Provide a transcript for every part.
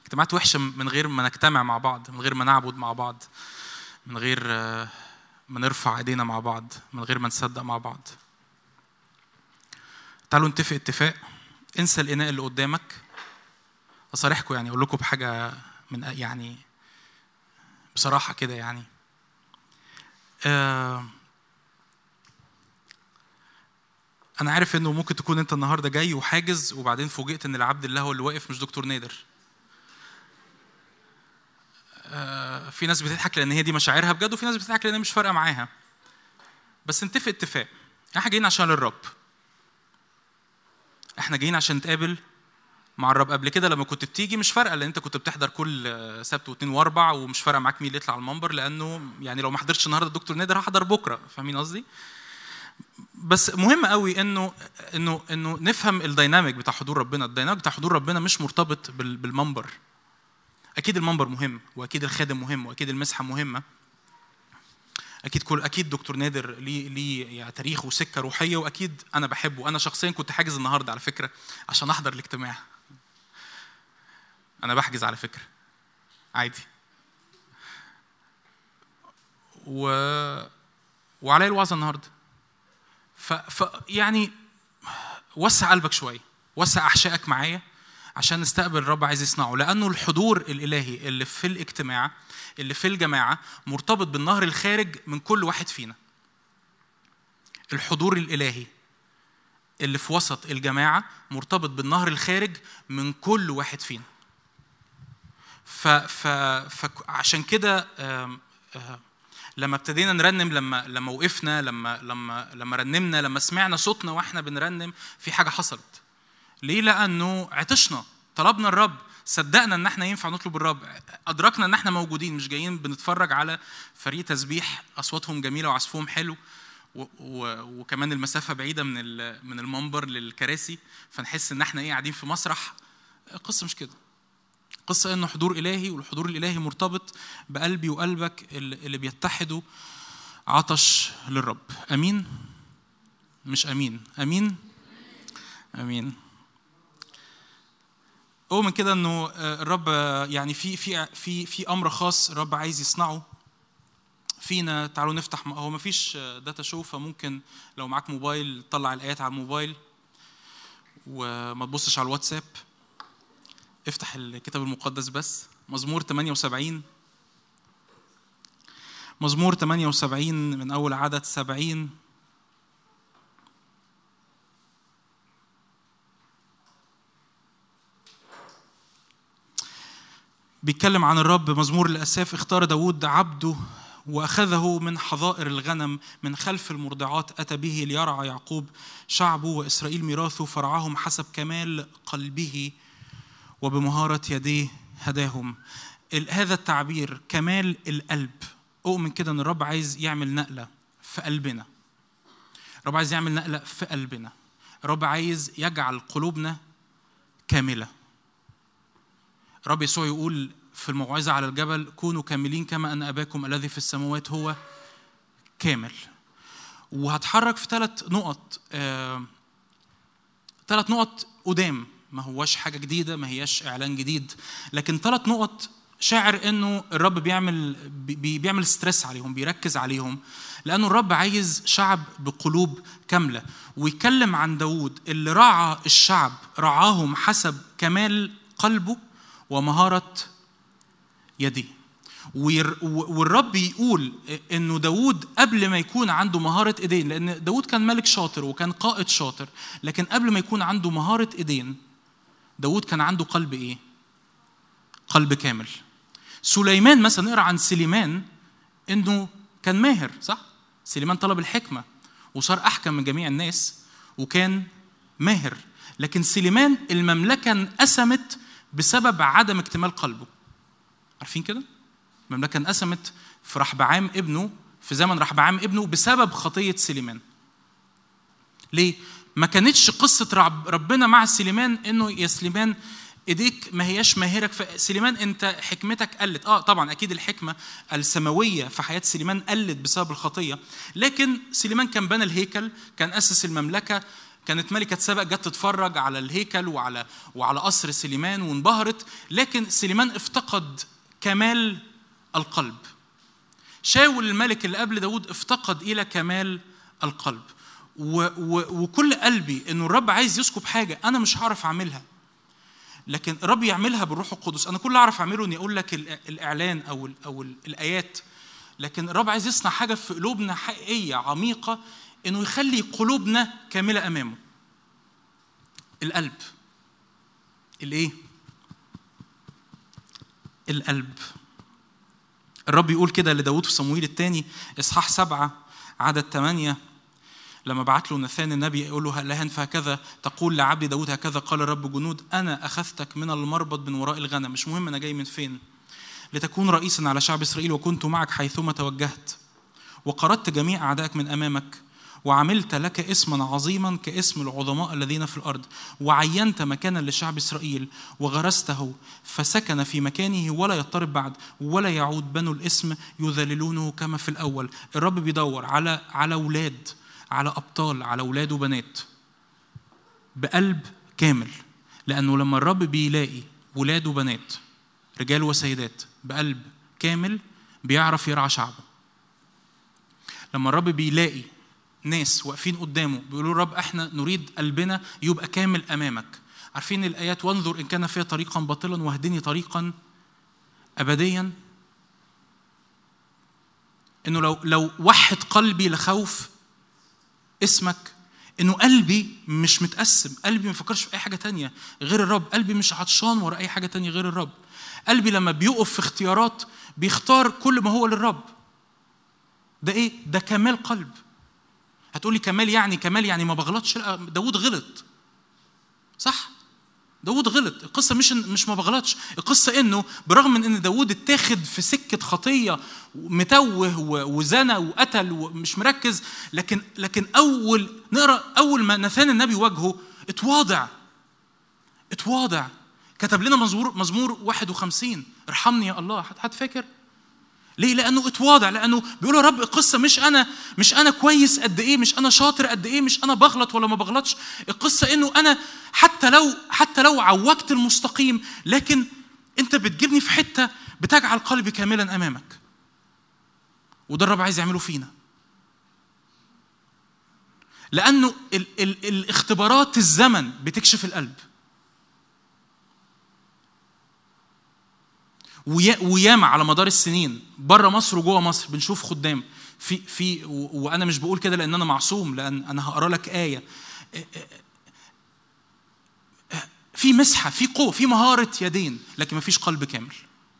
اجتماعات وحشه من غير ما نجتمع مع بعض من غير ما نعبد مع بعض من غير آه، ما نرفع ايدينا مع بعض من غير ما نصدق مع بعض تعالوا نتفق اتفاق انسى الاناء اللي قدامك اصارحكم يعني اقول لكم بحاجه من يعني بصراحه كده يعني آه انا عارف انه ممكن تكون انت النهارده جاي وحاجز وبعدين فوجئت ان العبد الله هو اللي واقف مش دكتور نادر آه، في ناس بتضحك لان هي دي مشاعرها بجد وفي ناس بتضحك لان هي مش فارقه معاها بس نتفق اتفاق احنا جايين عشان الرب احنا جايين عشان نتقابل مع الرب قبل كده لما كنت بتيجي مش فارقه لان انت كنت بتحضر كل آه، سبت واثنين واربع ومش فارقه معاك مين اللي يطلع على المنبر لانه يعني لو ما حضرتش النهارده الدكتور نادر هحضر بكره فاهمين قصدي؟ بس مهم قوي انه انه انه نفهم الديناميك بتاع حضور ربنا، الديناميك بتاع حضور ربنا مش مرتبط بال- بالمنبر. اكيد المنبر مهم واكيد الخادم مهم واكيد المسحه مهمه. اكيد كل اكيد دكتور نادر ليه ليه يعني تاريخ وسكه روحيه واكيد انا بحبه، انا شخصيا كنت حاجز النهارده على فكره عشان احضر الاجتماع. انا بحجز على فكره. عادي. و وعليا الوعظه النهارده. ف... ف يعني وسع قلبك شويه وسع احشائك معايا عشان نستقبل الرب عايز يصنعه لانه الحضور الالهي اللي في الاجتماع اللي في الجماعه مرتبط بالنهر الخارج من كل واحد فينا الحضور الالهي اللي في وسط الجماعه مرتبط بالنهر الخارج من كل واحد فينا ف ف فعشان كده آم، آم، لما ابتدينا نرنم لما لما وقفنا لما لما لما رنمنا لما سمعنا صوتنا واحنا بنرنم في حاجه حصلت ليه لانه عطشنا طلبنا الرب صدقنا ان احنا ينفع نطلب الرب ادركنا ان احنا موجودين مش جايين بنتفرج على فريق تسبيح اصواتهم جميله وعزفهم حلو و و وكمان المسافه بعيده من ال- من المنبر للكراسي فنحس ان احنا ايه قاعدين في مسرح القصه مش كده قصة إنه حضور إلهي والحضور الإلهي مرتبط بقلبي وقلبك اللي اللي بيتحدوا عطش للرب أمين مش أمين أمين أمين أؤمن كده إنه آه، الرب آه، يعني في في في في أمر خاص الرب عايز يصنعه فينا تعالوا نفتح هو مفيش داتا شو فممكن لو معاك موبايل طلع الآيات على الموبايل وما تبصش على الواتساب افتح الكتاب المقدس بس مزمور 78 مزمور 78 من أول عدد 70 بيتكلم عن الرب مزمور الأساف اختار داود عبده وأخذه من حظائر الغنم من خلف المرضعات أتى به ليرعى يعقوب شعبه وإسرائيل ميراثه فرعاهم حسب كمال قلبه وبمهارة يديه هداهم ال- هذا التعبير كمال القلب أؤمن كده أن الرب عايز يعمل نقلة في قلبنا الرب عايز يعمل نقلة في قلبنا الرب عايز يجعل قلوبنا كاملة الرب يسوع يقول في الموعظة على الجبل كونوا كاملين كما أن أباكم الذي في السماوات هو كامل وهتحرك في ثلاث نقط آه، ثلاث نقط قدام ما هواش حاجة جديدة ما هياش إعلان جديد لكن ثلاث نقط شاعر إنه الرب بيعمل بي بيعمل ستريس عليهم بيركز عليهم لأنه الرب عايز شعب بقلوب كاملة ويتكلم عن داود اللي رعى الشعب رعاهم حسب كمال قلبه ومهارة يديه وير- والرب يقول انه داود قبل ما يكون عنده مهاره ايدين لان داود كان ملك شاطر وكان قائد شاطر لكن قبل ما يكون عنده مهاره ايدين داود كان عنده قلب ايه قلب كامل سليمان مثلا نقرا عن سليمان انه كان ماهر صح سليمان طلب الحكمه وصار احكم من جميع الناس وكان ماهر لكن سليمان المملكه انقسمت بسبب عدم اكتمال قلبه عارفين كده المملكه انقسمت في رحبعام ابنه في زمن رحبعام ابنه بسبب خطيه سليمان ليه ما كانتش قصه رب ربنا مع سليمان انه يا سليمان ايديك ما هياش ماهرك في سليمان انت حكمتك قلت اه طبعا اكيد الحكمه السماويه في حياه سليمان قلت بسبب الخطيه لكن سليمان كان بنى الهيكل كان اسس المملكه كانت ملكة سبق جت تتفرج على الهيكل وعلى وعلى قصر سليمان وانبهرت لكن سليمان افتقد كمال القلب شاول الملك اللي قبل داود افتقد إلى كمال القلب و و وكل قلبي انه الرب عايز يسكب حاجه انا مش هعرف اعملها لكن الرب يعملها بالروح القدس انا كل اللي اعرف اعمله اني اقول لك الاعلان او ال او ال الايات لكن الرب عايز يصنع حاجه في قلوبنا حقيقيه عميقه انه يخلي قلوبنا كامله امامه القلب الايه القلب الرب يقول كده لداود في صمويل الثاني اصحاح سبعة عدد ثمانية لما بعت له نثان النبي يقول له لهن فهكذا تقول لعبد داود هكذا قال الرب جنود أنا أخذتك من المربط من وراء الغنم مش مهم أنا جاي من فين لتكون رئيسا على شعب إسرائيل وكنت معك حيثما توجهت وقردت جميع أعدائك من أمامك وعملت لك اسما عظيما كاسم العظماء الذين في الارض وعينت مكانا لشعب اسرائيل وغرسته فسكن في مكانه ولا يضطرب بعد ولا يعود بنو الاسم يذللونه كما في الاول الرب بيدور على على اولاد على ابطال على اولاد وبنات بقلب كامل لانه لما الرب بيلاقي ولاد وبنات رجال وسيدات بقلب كامل بيعرف يرعى شعبه لما الرب بيلاقي ناس واقفين قدامه بيقولوا رب احنا نريد قلبنا يبقى كامل امامك عارفين الايات وانظر ان كان فيها طريقا باطلا واهدني طريقا ابديا انه لو لو وحد قلبي لخوف اسمك انه قلبي مش متقسم قلبي ما بيفكرش في اي حاجه تانية غير الرب قلبي مش عطشان ورا اي حاجه تانية غير الرب قلبي لما بيقف في اختيارات بيختار كل ما هو للرب ده ايه ده كمال قلب هتقولي كمال يعني كمال يعني ما بغلطش لا داود غلط صح داود غلط القصة مش مش ما بغلطش القصة انه برغم من ان داود اتاخد في سكة خطية متوه وزنى وقتل ومش مركز لكن لكن اول نقرا اول ما نثان النبي واجهه اتواضع اتواضع كتب لنا مزمور مزمور 51 ارحمني يا الله حد فاكر؟ ليه؟ لأنه اتواضع لأنه بيقول يا رب القصة مش أنا مش أنا كويس قد إيه مش أنا شاطر قد إيه مش أنا بغلط ولا ما بغلطش القصة إنه أنا حتى لو حتى لو عوجت المستقيم لكن أنت بتجيبني في حتة بتجعل قلبي كاملا أمامك وده الرب عايز يعمله فينا لأنه ال ال الاختبارات الزمن بتكشف القلب وياما على مدار السنين بره مصر وجوه مصر بنشوف خدام في في وانا مش بقول كده لان انا معصوم لان انا هقرا لك ايه في مسحه في قوه في مهاره يدين لكن ما فيش قلب كامل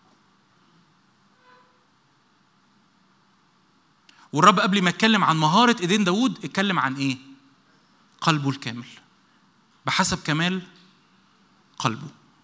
والرب قبل ما يتكلم عن مهاره ايدين داوود اتكلم عن ايه قلبه الكامل بحسب كمال قلبه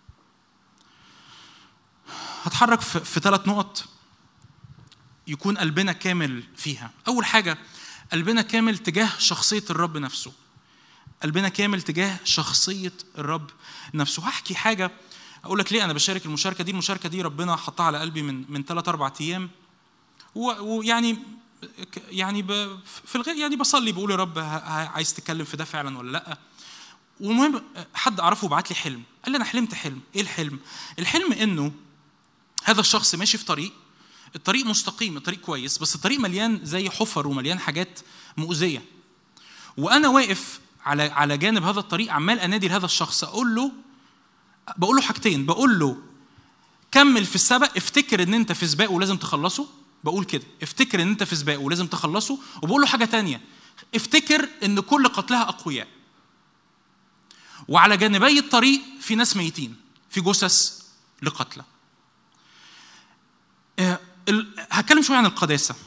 هتحرك في, في ثلاث نقط يكون قلبنا كامل فيها أول حاجة قلبنا كامل تجاه شخصية الرب نفسه قلبنا كامل تجاه شخصية الرب نفسه هحكي حاجة أقول لك ليه أنا بشارك المشاركة دي المشاركة دي ربنا حطها على قلبي من من ثلاث أربع أيام ويعني يعني في الغير يعني بصلي بقول يا رب عايز تتكلم في ده فعلا ولا لا والمهم حد اعرفه بعت لي حلم قال لي انا حلمت حلم ايه الحلم الحلم انه هذا الشخص ماشي في طريق الطريق مستقيم الطريق كويس بس الطريق مليان زي حفر ومليان حاجات مؤذيه وانا واقف على على جانب هذا الطريق عمال انادي لهذا الشخص اقول له بقول له حاجتين بقول له كمل في السبق افتكر ان انت في سباق ولازم تخلصه بقول كده افتكر ان انت في سباق ولازم تخلصه وبقول له حاجه تانية افتكر ان كل قتلها اقوياء وعلى جانبي الطريق في ناس ميتين في جثث لقتلى هتكلم شويه عن القداسه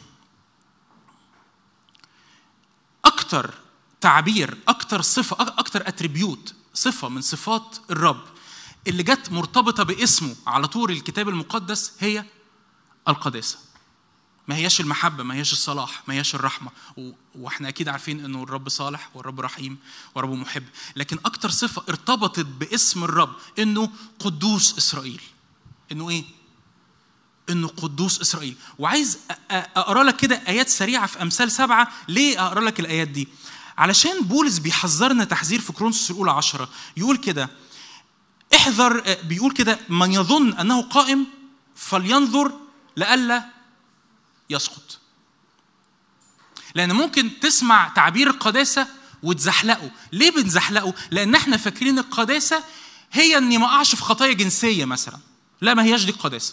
اكتر تعبير اكتر صفه اكتر اتريبيوت صفه من صفات الرب اللي جت مرتبطه باسمه على طول الكتاب المقدس هي القداسه ما هياش المحبه ما هياش الصلاح ما هياش الرحمه واحنا اكيد عارفين انه الرب صالح والرب رحيم والرب محب لكن اكتر صفه ارتبطت باسم الرب انه قدوس اسرائيل انه ايه انه قدوس اسرائيل وعايز اقرا لك كده ايات سريعه في امثال سبعه ليه اقرا لك الايات دي علشان بولس بيحذرنا تحذير في كرونسوس الاولى عشرة يقول كده احذر بيقول كده من يظن انه قائم فلينظر لئلا يسقط لان ممكن تسمع تعبير القداسه وتزحلقه ليه بنزحلقه لان احنا فاكرين القداسه هي اني ما اقعش في خطايا جنسيه مثلا لا ما هياش دي القداسه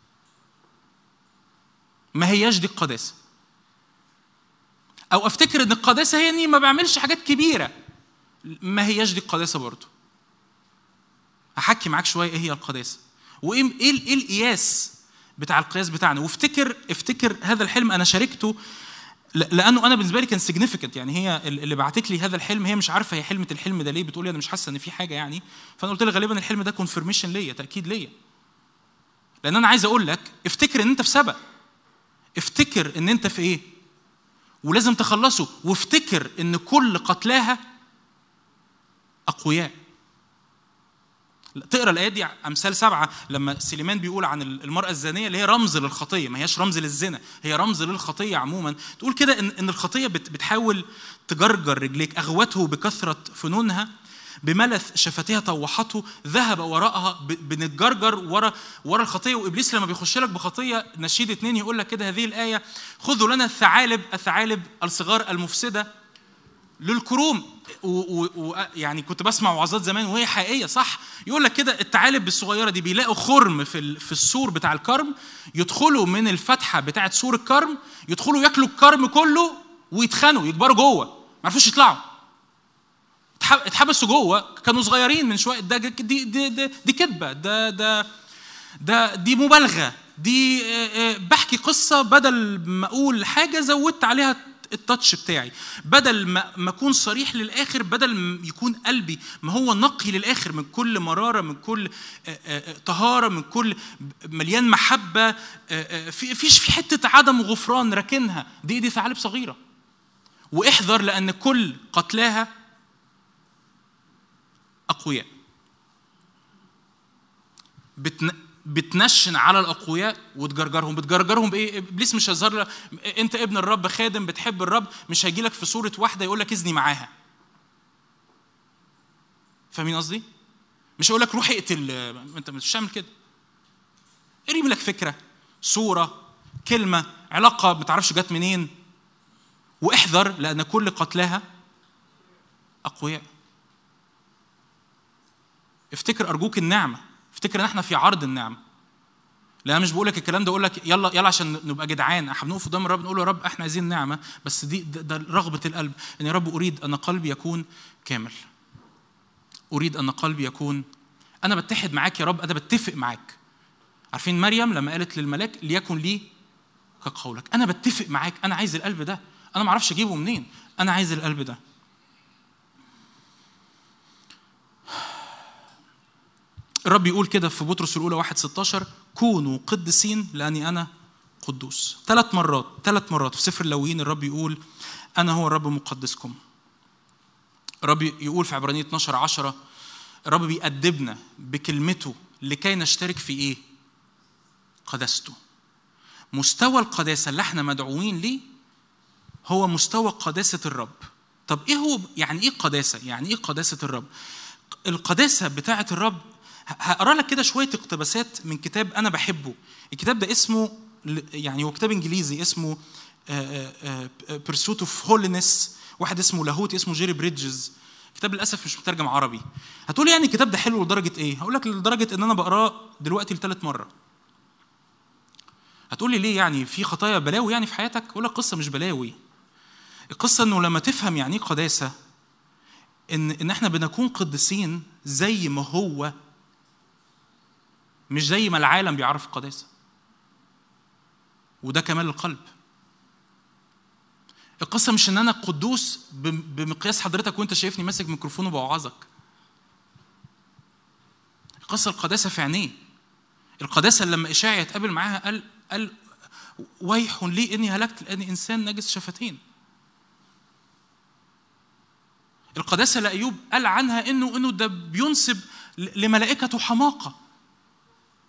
ما هياش دي القداسه او افتكر ان القداسه هي اني ما بعملش حاجات كبيره ما هياش دي القداسه برضه هحكي معاك شويه ايه هي القداسه وايه ايه ايه القياس بتاع القياس بتاعنا وافتكر افتكر هذا الحلم انا شاركته لانه انا بالنسبه لي كان سيجنيفيكانت يعني هي اللي بعتت لي هذا الحلم هي مش عارفه هي حلمت الحلم ده ليه بتقول لي انا مش حاسه ان في حاجه يعني فانا قلت لها غالبا الحلم ده كونفirmation ليا تاكيد ليا لان انا عايز اقول لك افتكر ان انت في سبق افتكر ان انت في ايه ولازم تخلصه وافتكر ان كل قتلاها اقوياء تقرا الايات دي امثال سبعه لما سليمان بيقول عن المراه الزانيه اللي هي رمز للخطيه ما هياش رمز للزنا هي رمز للخطيه عموما تقول كده ان ان الخطيه بتحاول تجرجر رجليك اغوته بكثره فنونها بملث شفتيها طوحته ذهب وراءها بنتجرجر ورا ورا الخطيه وابليس لما بيخش لك بخطيه نشيد اتنين يقول لك كده هذه الايه خذوا لنا الثعالب الثعالب الصغار المفسده للكروم ويعني كنت بسمع وعظات زمان وهي حقيقيه صح يقول لك كده الثعالب الصغيره دي بيلاقوا خرم في في السور بتاع الكرم يدخلوا من الفتحه بتاعه سور الكرم يدخلوا ياكلوا الكرم كله ويتخنوا يكبروا جوه ما عرفوش يطلعوا اتحبسوا جوه كانوا صغيرين من شويه ده دي دي دي, دي كذبه ده ده ده دي مبالغه دي بحكي قصه بدل ما اقول حاجه زودت عليها التاتش بتاعي بدل ما ما اكون صريح للاخر بدل ما يكون قلبي ما هو نقي للاخر من كل مراره من كل طهاره من كل مليان محبه في فيش في حته عدم غفران راكنها دي دي ثعالب صغيره واحذر لان كل قتلاها اقوياء بتن... بتنشن على الاقوياء وتجرجرهم بتجرجرهم بايه ابليس مش هيظهر لك انت ابن الرب خادم بتحب الرب مش هيجي لك في صوره واحده يقول لك اذني معاها فاهمين قصدي مش هيقول لك روح اقتل انت مش هتعمل كده ارمي لك فكره صوره كلمه علاقه ما تعرفش جت منين واحذر لان كل قتلاها اقوياء افتكر ارجوك النعمه افتكر ان احنا في عرض النعمه لا انا مش بقول لك الكلام ده اقول لك يلا يلا عشان نبقى جدعان احنا بنقف قدام الرب نقول له يا رب احنا عايزين نعمه بس دي ده, ده رغبه القلب ان يا رب اريد ان قلبي يكون كامل اريد ان قلبي يكون انا بتحد معاك يا رب انا بتفق معاك عارفين مريم لما قالت للملاك ليكن لي كقولك انا بتفق معاك انا عايز القلب ده انا ما اعرفش اجيبه منين انا عايز القلب ده الرب يقول كده في بطرس الاولى 1 16 كونوا قدسين لاني انا قدوس ثلاث مرات ثلاث مرات في سفر اللويين الرب يقول انا هو الرب مقدسكم الرب يقول في عبرانية 12 10 الرب بيأدبنا بكلمته لكي نشترك في ايه قداسته مستوى القداسة اللي احنا مدعوين ليه هو مستوى قداسة الرب طب ايه هو يعني ايه قداسة يعني ايه قداسة الرب القداسة بتاعة الرب هقرا لك كده شويه اقتباسات من كتاب انا بحبه الكتاب ده اسمه يعني هو كتاب انجليزي اسمه بيرسوت اوف هولينس واحد اسمه لاهوت اسمه جيري بريدجز كتاب للاسف مش مترجم عربي هتقول يعني الكتاب ده حلو لدرجه ايه هقول لك لدرجه ان انا بقراه دلوقتي لثالث مره هتقول لي ليه يعني في خطايا بلاوي يعني في حياتك اقول لك قصه مش بلاوي القصه انه لما تفهم يعني ايه قداسه ان ان احنا بنكون قديسين زي ما هو مش زي ما العالم بيعرف القداسة وده كمال القلب القصة مش ان انا قدوس بمقياس حضرتك وانت شايفني ماسك ميكروفون وبوعظك القصة القداسة في عينيه القداسة لما إشاعية يتقابل معاها قال قال ويح لي إني هلكت لأني إنسان نجس شفتين القداسة لأيوب قال عنها إنه إنه ده بينسب لملائكته حماقة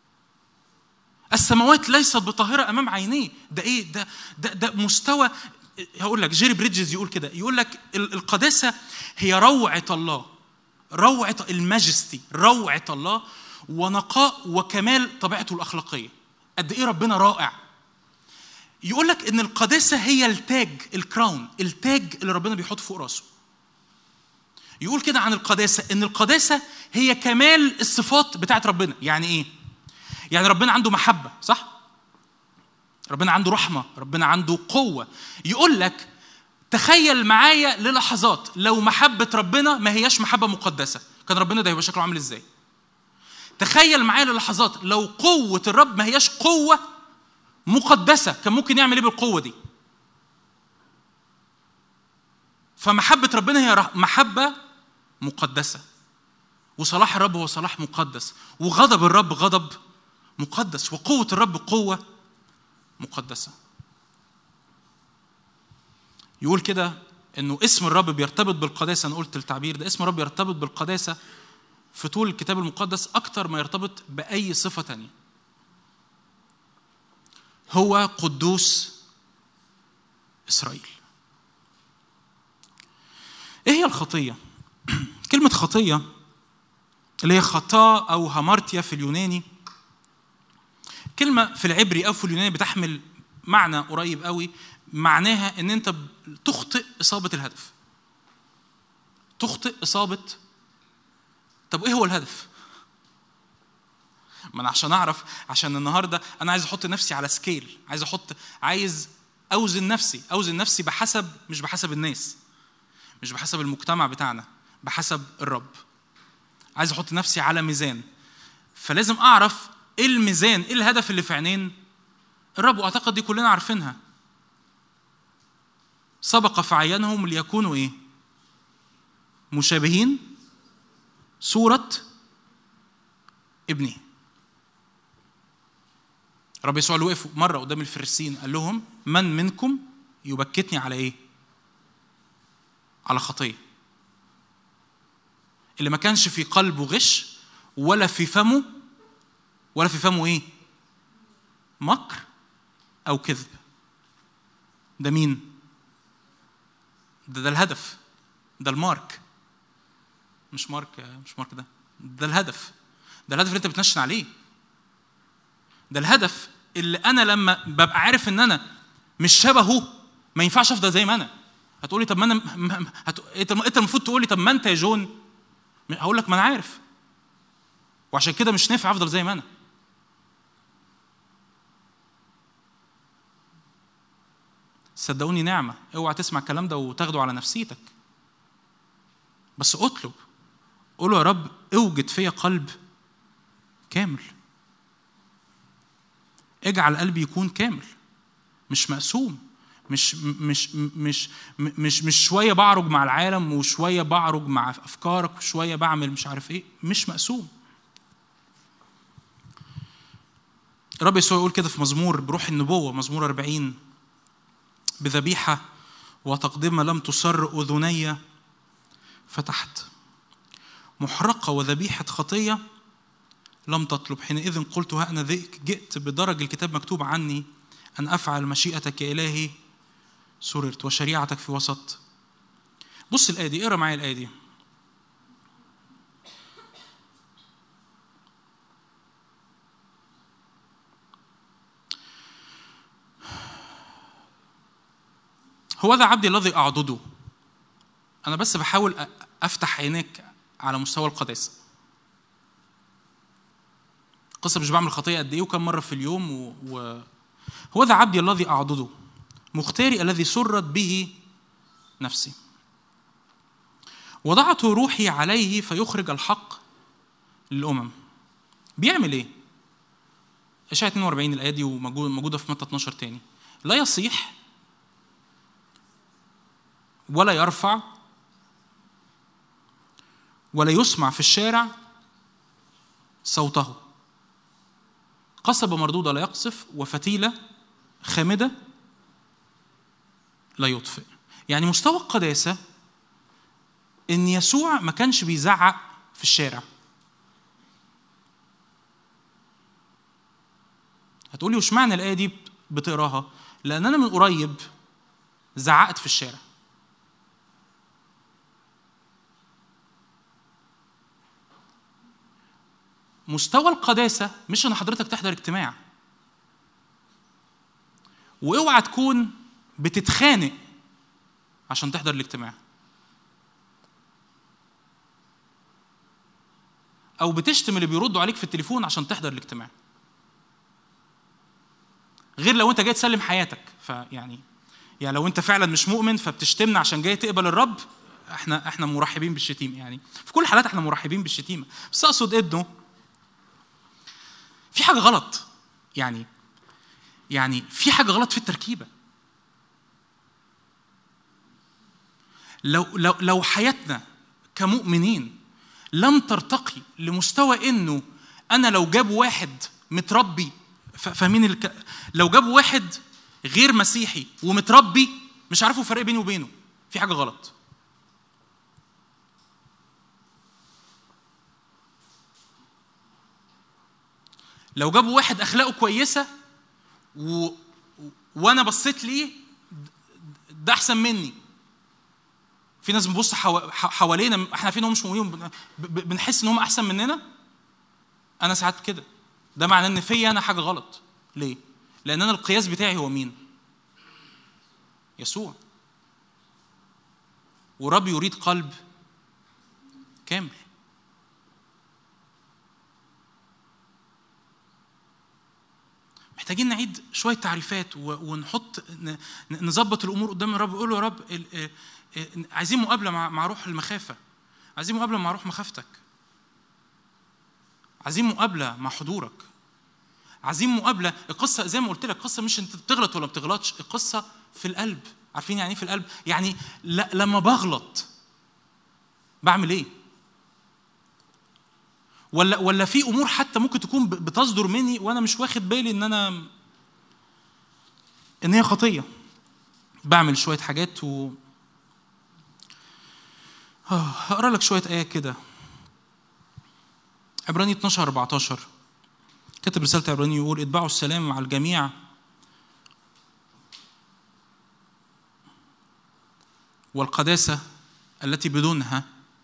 السماوات ليست بطاهرة أمام عينيه ده إيه ده ده, ده مستوى هقول لك جيري بريدجز يقول كده يقول لك ال- القداسه هي روعه الله روعه الماجستي روعه الله ونقاء وكمال طبيعته الاخلاقيه قد ايه ربنا رائع يقول لك ان القداسه هي التاج الكراون التاج اللي ربنا بيحط فوق راسه يقول كده عن القداسه ان القداسه هي كمال الصفات بتاعت ربنا يعني ايه يعني ربنا عنده محبه صح ربنا عنده رحمه ربنا عنده قوه يقول لك تخيل معايا للحظات لو محبه ربنا ما هياش محبه مقدسه كان ربنا ده هيبقى شكله عامل ازاي تخيل معايا للحظات لو قوه الرب ما هياش قوه مقدسه كان ممكن يعمل ايه بالقوه دي فمحبه ربنا هي رح- محبه مقدسه وصلاح الرب هو صلاح مقدس وغضب الرب غضب مقدس وقوه الرب قوه مقدسه يقول كده انه اسم الرب بيرتبط بالقداسه انا قلت التعبير ده اسم الرب يرتبط بالقداسه في طول الكتاب المقدس اكتر ما يرتبط باي صفه تانية هو قدوس اسرائيل ايه هي الخطيه كلمه خطيه اللي هي خطا او هامارتيا في اليوناني كلمه في العبري او في اليوناني بتحمل معنى قريب قوي معناها ان انت تخطئ اصابه الهدف تخطئ اصابه طب ايه هو الهدف ما انا عشان اعرف عشان النهارده انا عايز احط نفسي على سكيل عايز احط عايز اوزن نفسي اوزن نفسي بحسب مش بحسب الناس مش بحسب المجتمع بتاعنا بحسب الرب عايز احط نفسي على ميزان فلازم اعرف ايه الميزان ايه الهدف اللي في عينين الرب واعتقد دي كلنا عارفينها سبق فعينهم ليكونوا ايه مشابهين صورة ابنه رب يسوع اللي وقف مرة قدام الفريسيين قال لهم من منكم يبكتني على ايه؟ على خطية اللي ما كانش في قلبه غش ولا في فمه ولا في فمه ايه؟ مكر أو كذب ده مين؟ ده ده الهدف ده المارك مش مارك مش مارك ده ده الهدف ده الهدف اللي انت بتنشن عليه ده الهدف اللي انا لما ببقى عارف ان انا مش شبهه ما ينفعش افضل زي ما انا هتقولي طب ما انا م- م- هت... انت انت المفروض تقولي طب ما انت يا جون هقول لك ما انا عارف وعشان كده مش نافع افضل زي ما انا صدقوني نعمه اوعى تسمع الكلام ده وتاخده على نفسيتك بس اطلب قول له يا رب اوجد فيا قلب كامل اجعل قلبي يكون كامل مش مقسوم مش مش مش مش مش شويه بعرج مع العالم وشويه بعرج مع افكارك وشويه بعمل مش عارف ايه مش مقسوم الرب يسوع يقول كده في مزمور بروح النبوه مزمور 40 بذبيحه وتقدمه لم تصر اذني فتحت محرقة وذبيحة خطية لم تطلب حينئذ قلت ها أنا ذئك جئت بدرج الكتاب مكتوب عني أن أفعل مشيئتك يا إلهي سررت وشريعتك في وسط بص الآية دي اقرا معايا الآية دي هو ذا عبدي الذي أعضده أنا بس بحاول أ- أفتح عينيك على مستوى القداسة قصة مش بعمل خطية قد إيه وكم مرة في اليوم و... و... هو ذا عبدي الذي أعضده مختاري الذي سرت به نفسي وضعت روحي عليه فيخرج الحق للأمم بيعمل إيه؟ إشاعة 42 الآية دي وموجودة موجودة في متى 12 تاني لا يصيح ولا يرفع ولا يسمع في الشارع صوته قصبة مردودة لا يقصف وفتيلة خامدة لا يطفئ يعني مستوى القداسة إن يسوع ما كانش بيزعق في الشارع هتقولي وش معنى الآية دي بتقراها؟ لأن أنا من قريب زعقت في الشارع مستوى القداسة مش ان حضرتك تحضر اجتماع واوعى تكون بتتخانق عشان تحضر الاجتماع او بتشتم اللي بيردوا عليك في التليفون عشان تحضر الاجتماع غير لو انت جاي تسلم حياتك فيعني يعني لو انت فعلا مش مؤمن فبتشتمنا عشان جاي تقبل الرب احنا احنا مرحبين بالشتيمه يعني في كل الحالات احنا مرحبين بالشتيمه بس اقصد انه في حاجه غلط يعني يعني في حاجه غلط في التركيبه لو لو لو حياتنا كمؤمنين لم ترتقي لمستوى انه انا لو جاب واحد متربي فاهمين الك... لو جابوا واحد غير مسيحي ومتربي مش عارفوا الفرق بيني وبينه في حاجه غلط لو جابوا واحد اخلاقه كويسه و... وانا بصيت ليه ده احسن مني في ناس بنبص حو... حوالينا احنا فين هم مش مؤمنين بنحس ان هم احسن مننا انا ساعات كده ده معناه ان فيا انا حاجه غلط ليه لان انا القياس بتاعي هو مين يسوع ورب يريد قلب كامل محتاجين نعيد شويه تعريفات ونحط نظبط الامور قدام الرب نقول له يا رب عايزين مقابله مع روح المخافه عايزين مقابله مع روح مخافتك عايزين مقابله مع حضورك عايزين مقابله القصه زي ما قلت لك القصه مش انت بتغلط ولا ما بتغلطش القصه في القلب عارفين يعني ايه في القلب يعني لا لما بغلط بعمل ايه ولا ولا في امور حتى ممكن تكون بتصدر مني وانا مش واخد بالي ان انا ان هي خطيه بعمل شويه حاجات و هقرا لك شويه ايات كده عبراني 12 14 كتب رسالة عبراني يقول اتبعوا السلام مع الجميع والقداسة التي بدونها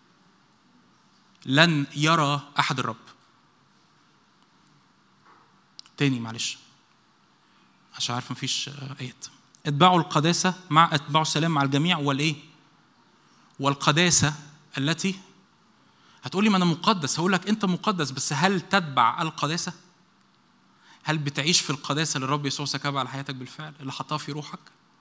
لن يرى أحد الرب تاني معلش عشان عارف مفيش آيات اتبعوا القداسة مع اتبعوا السلام مع الجميع والإيه؟ والقداسة التي هتقولي ما أنا مقدس هقول لك أنت مقدس بس هل تتبع القداسة؟ هل بتعيش في القداسة اللي الرب يسوع سكبها على حياتك بالفعل اللي حطها في روحك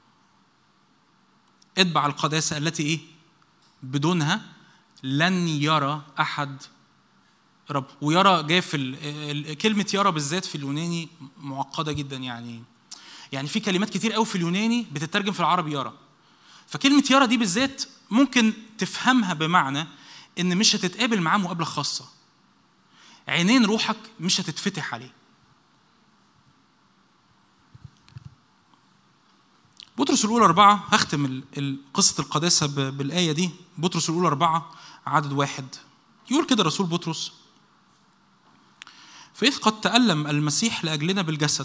اتبع القداسة التي إيه بدونها لن يرى أحد رب ويرى جاي في كلمة يرى بالذات في اليوناني معقدة جدا يعني يعني في كلمات كتير قوي في اليوناني بتترجم في العربي يرى فكلمة يرى دي بالذات ممكن تفهمها بمعنى إن مش هتتقابل معاه مقابلة خاصة عينين روحك مش هتتفتح عليه بطرس الأولى أربعة هختم قصة القداسة بالآية دي بطرس الأولى أربعة عدد واحد يقول كده الرسول بطرس فإذ قد تألم المسيح لأجلنا بالجسد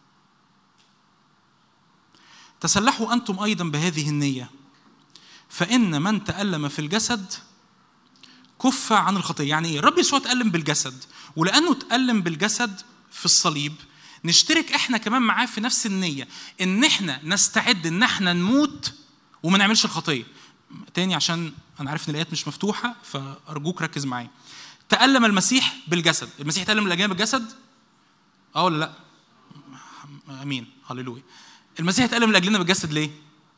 تسلحوا أنتم أيضا بهذه النية فإن من تألم في الجسد كف عن الخطية يعني إيه؟ الرب يسوع تألم بالجسد ولأنه تألم بالجسد في الصليب نشترك احنا كمان معاه في نفس النيه ان احنا نستعد ان احنا نموت وما نعملش الخطيه تاني عشان انا عارف ان الايات مش مفتوحه فارجوك ركز معايا تألم المسيح بالجسد المسيح تألم الاجانب بالجسد اه ولا لا امين هللويا المسيح تألم لاجلنا بالجسد ليه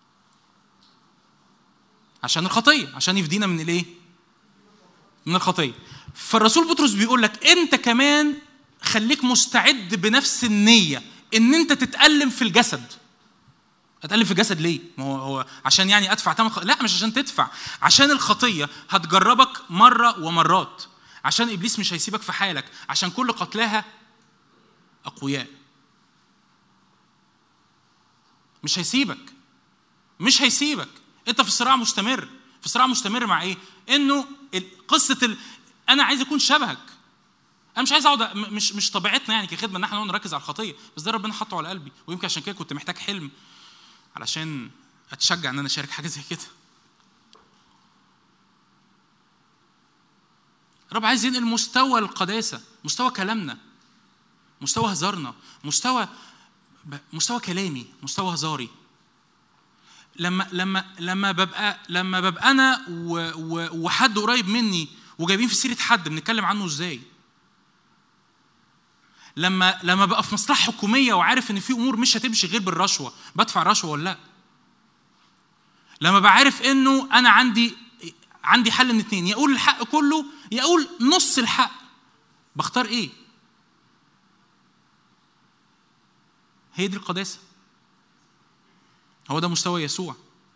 عشان الخطيه عشان يفدينا من الايه من الخطيه فالرسول بطرس بيقول لك انت كمان خليك مستعد بنفس النية إن أنت تتألم في الجسد. أتألم في الجسد ليه؟ ما هو هو عشان يعني أدفع ثمن خ... لا مش عشان تدفع، عشان الخطية هتجربك مرة ومرات. عشان إبليس مش هيسيبك في حالك، عشان كل قتلاها أقوياء. مش هيسيبك. مش هيسيبك. أنت في صراع مستمر. في صراع مستمر مع إيه؟ إنه قصة ال... أنا عايز أكون شبهك. انا مش عايز اقعد مش مش طبيعتنا يعني كخدمه ان احنا نقعد نركز على الخطيه بس ده ربنا حطه على قلبي ويمكن عشان كده كنت محتاج حلم علشان اتشجع ان انا اشارك حاجه زي كده الرب عايز ينقل مستوى القداسه مستوى كلامنا مستوى هزارنا مستوى مستوى كلامي مستوى هزاري لما لما لما ببقى لما ببقى انا و- و- وحد قريب مني وجايبين في سيره حد بنتكلم عنه ازاي لما لما بقى في مصلحه حكوميه وعارف ان في امور مش هتمشي غير بالرشوه بدفع رشوه ولا لا لما بعرف انه انا عندي عندي حل من اتنين يا اقول الحق كله يا اقول نص الحق بختار ايه هي دي القداسه هو ده مستوى يسوع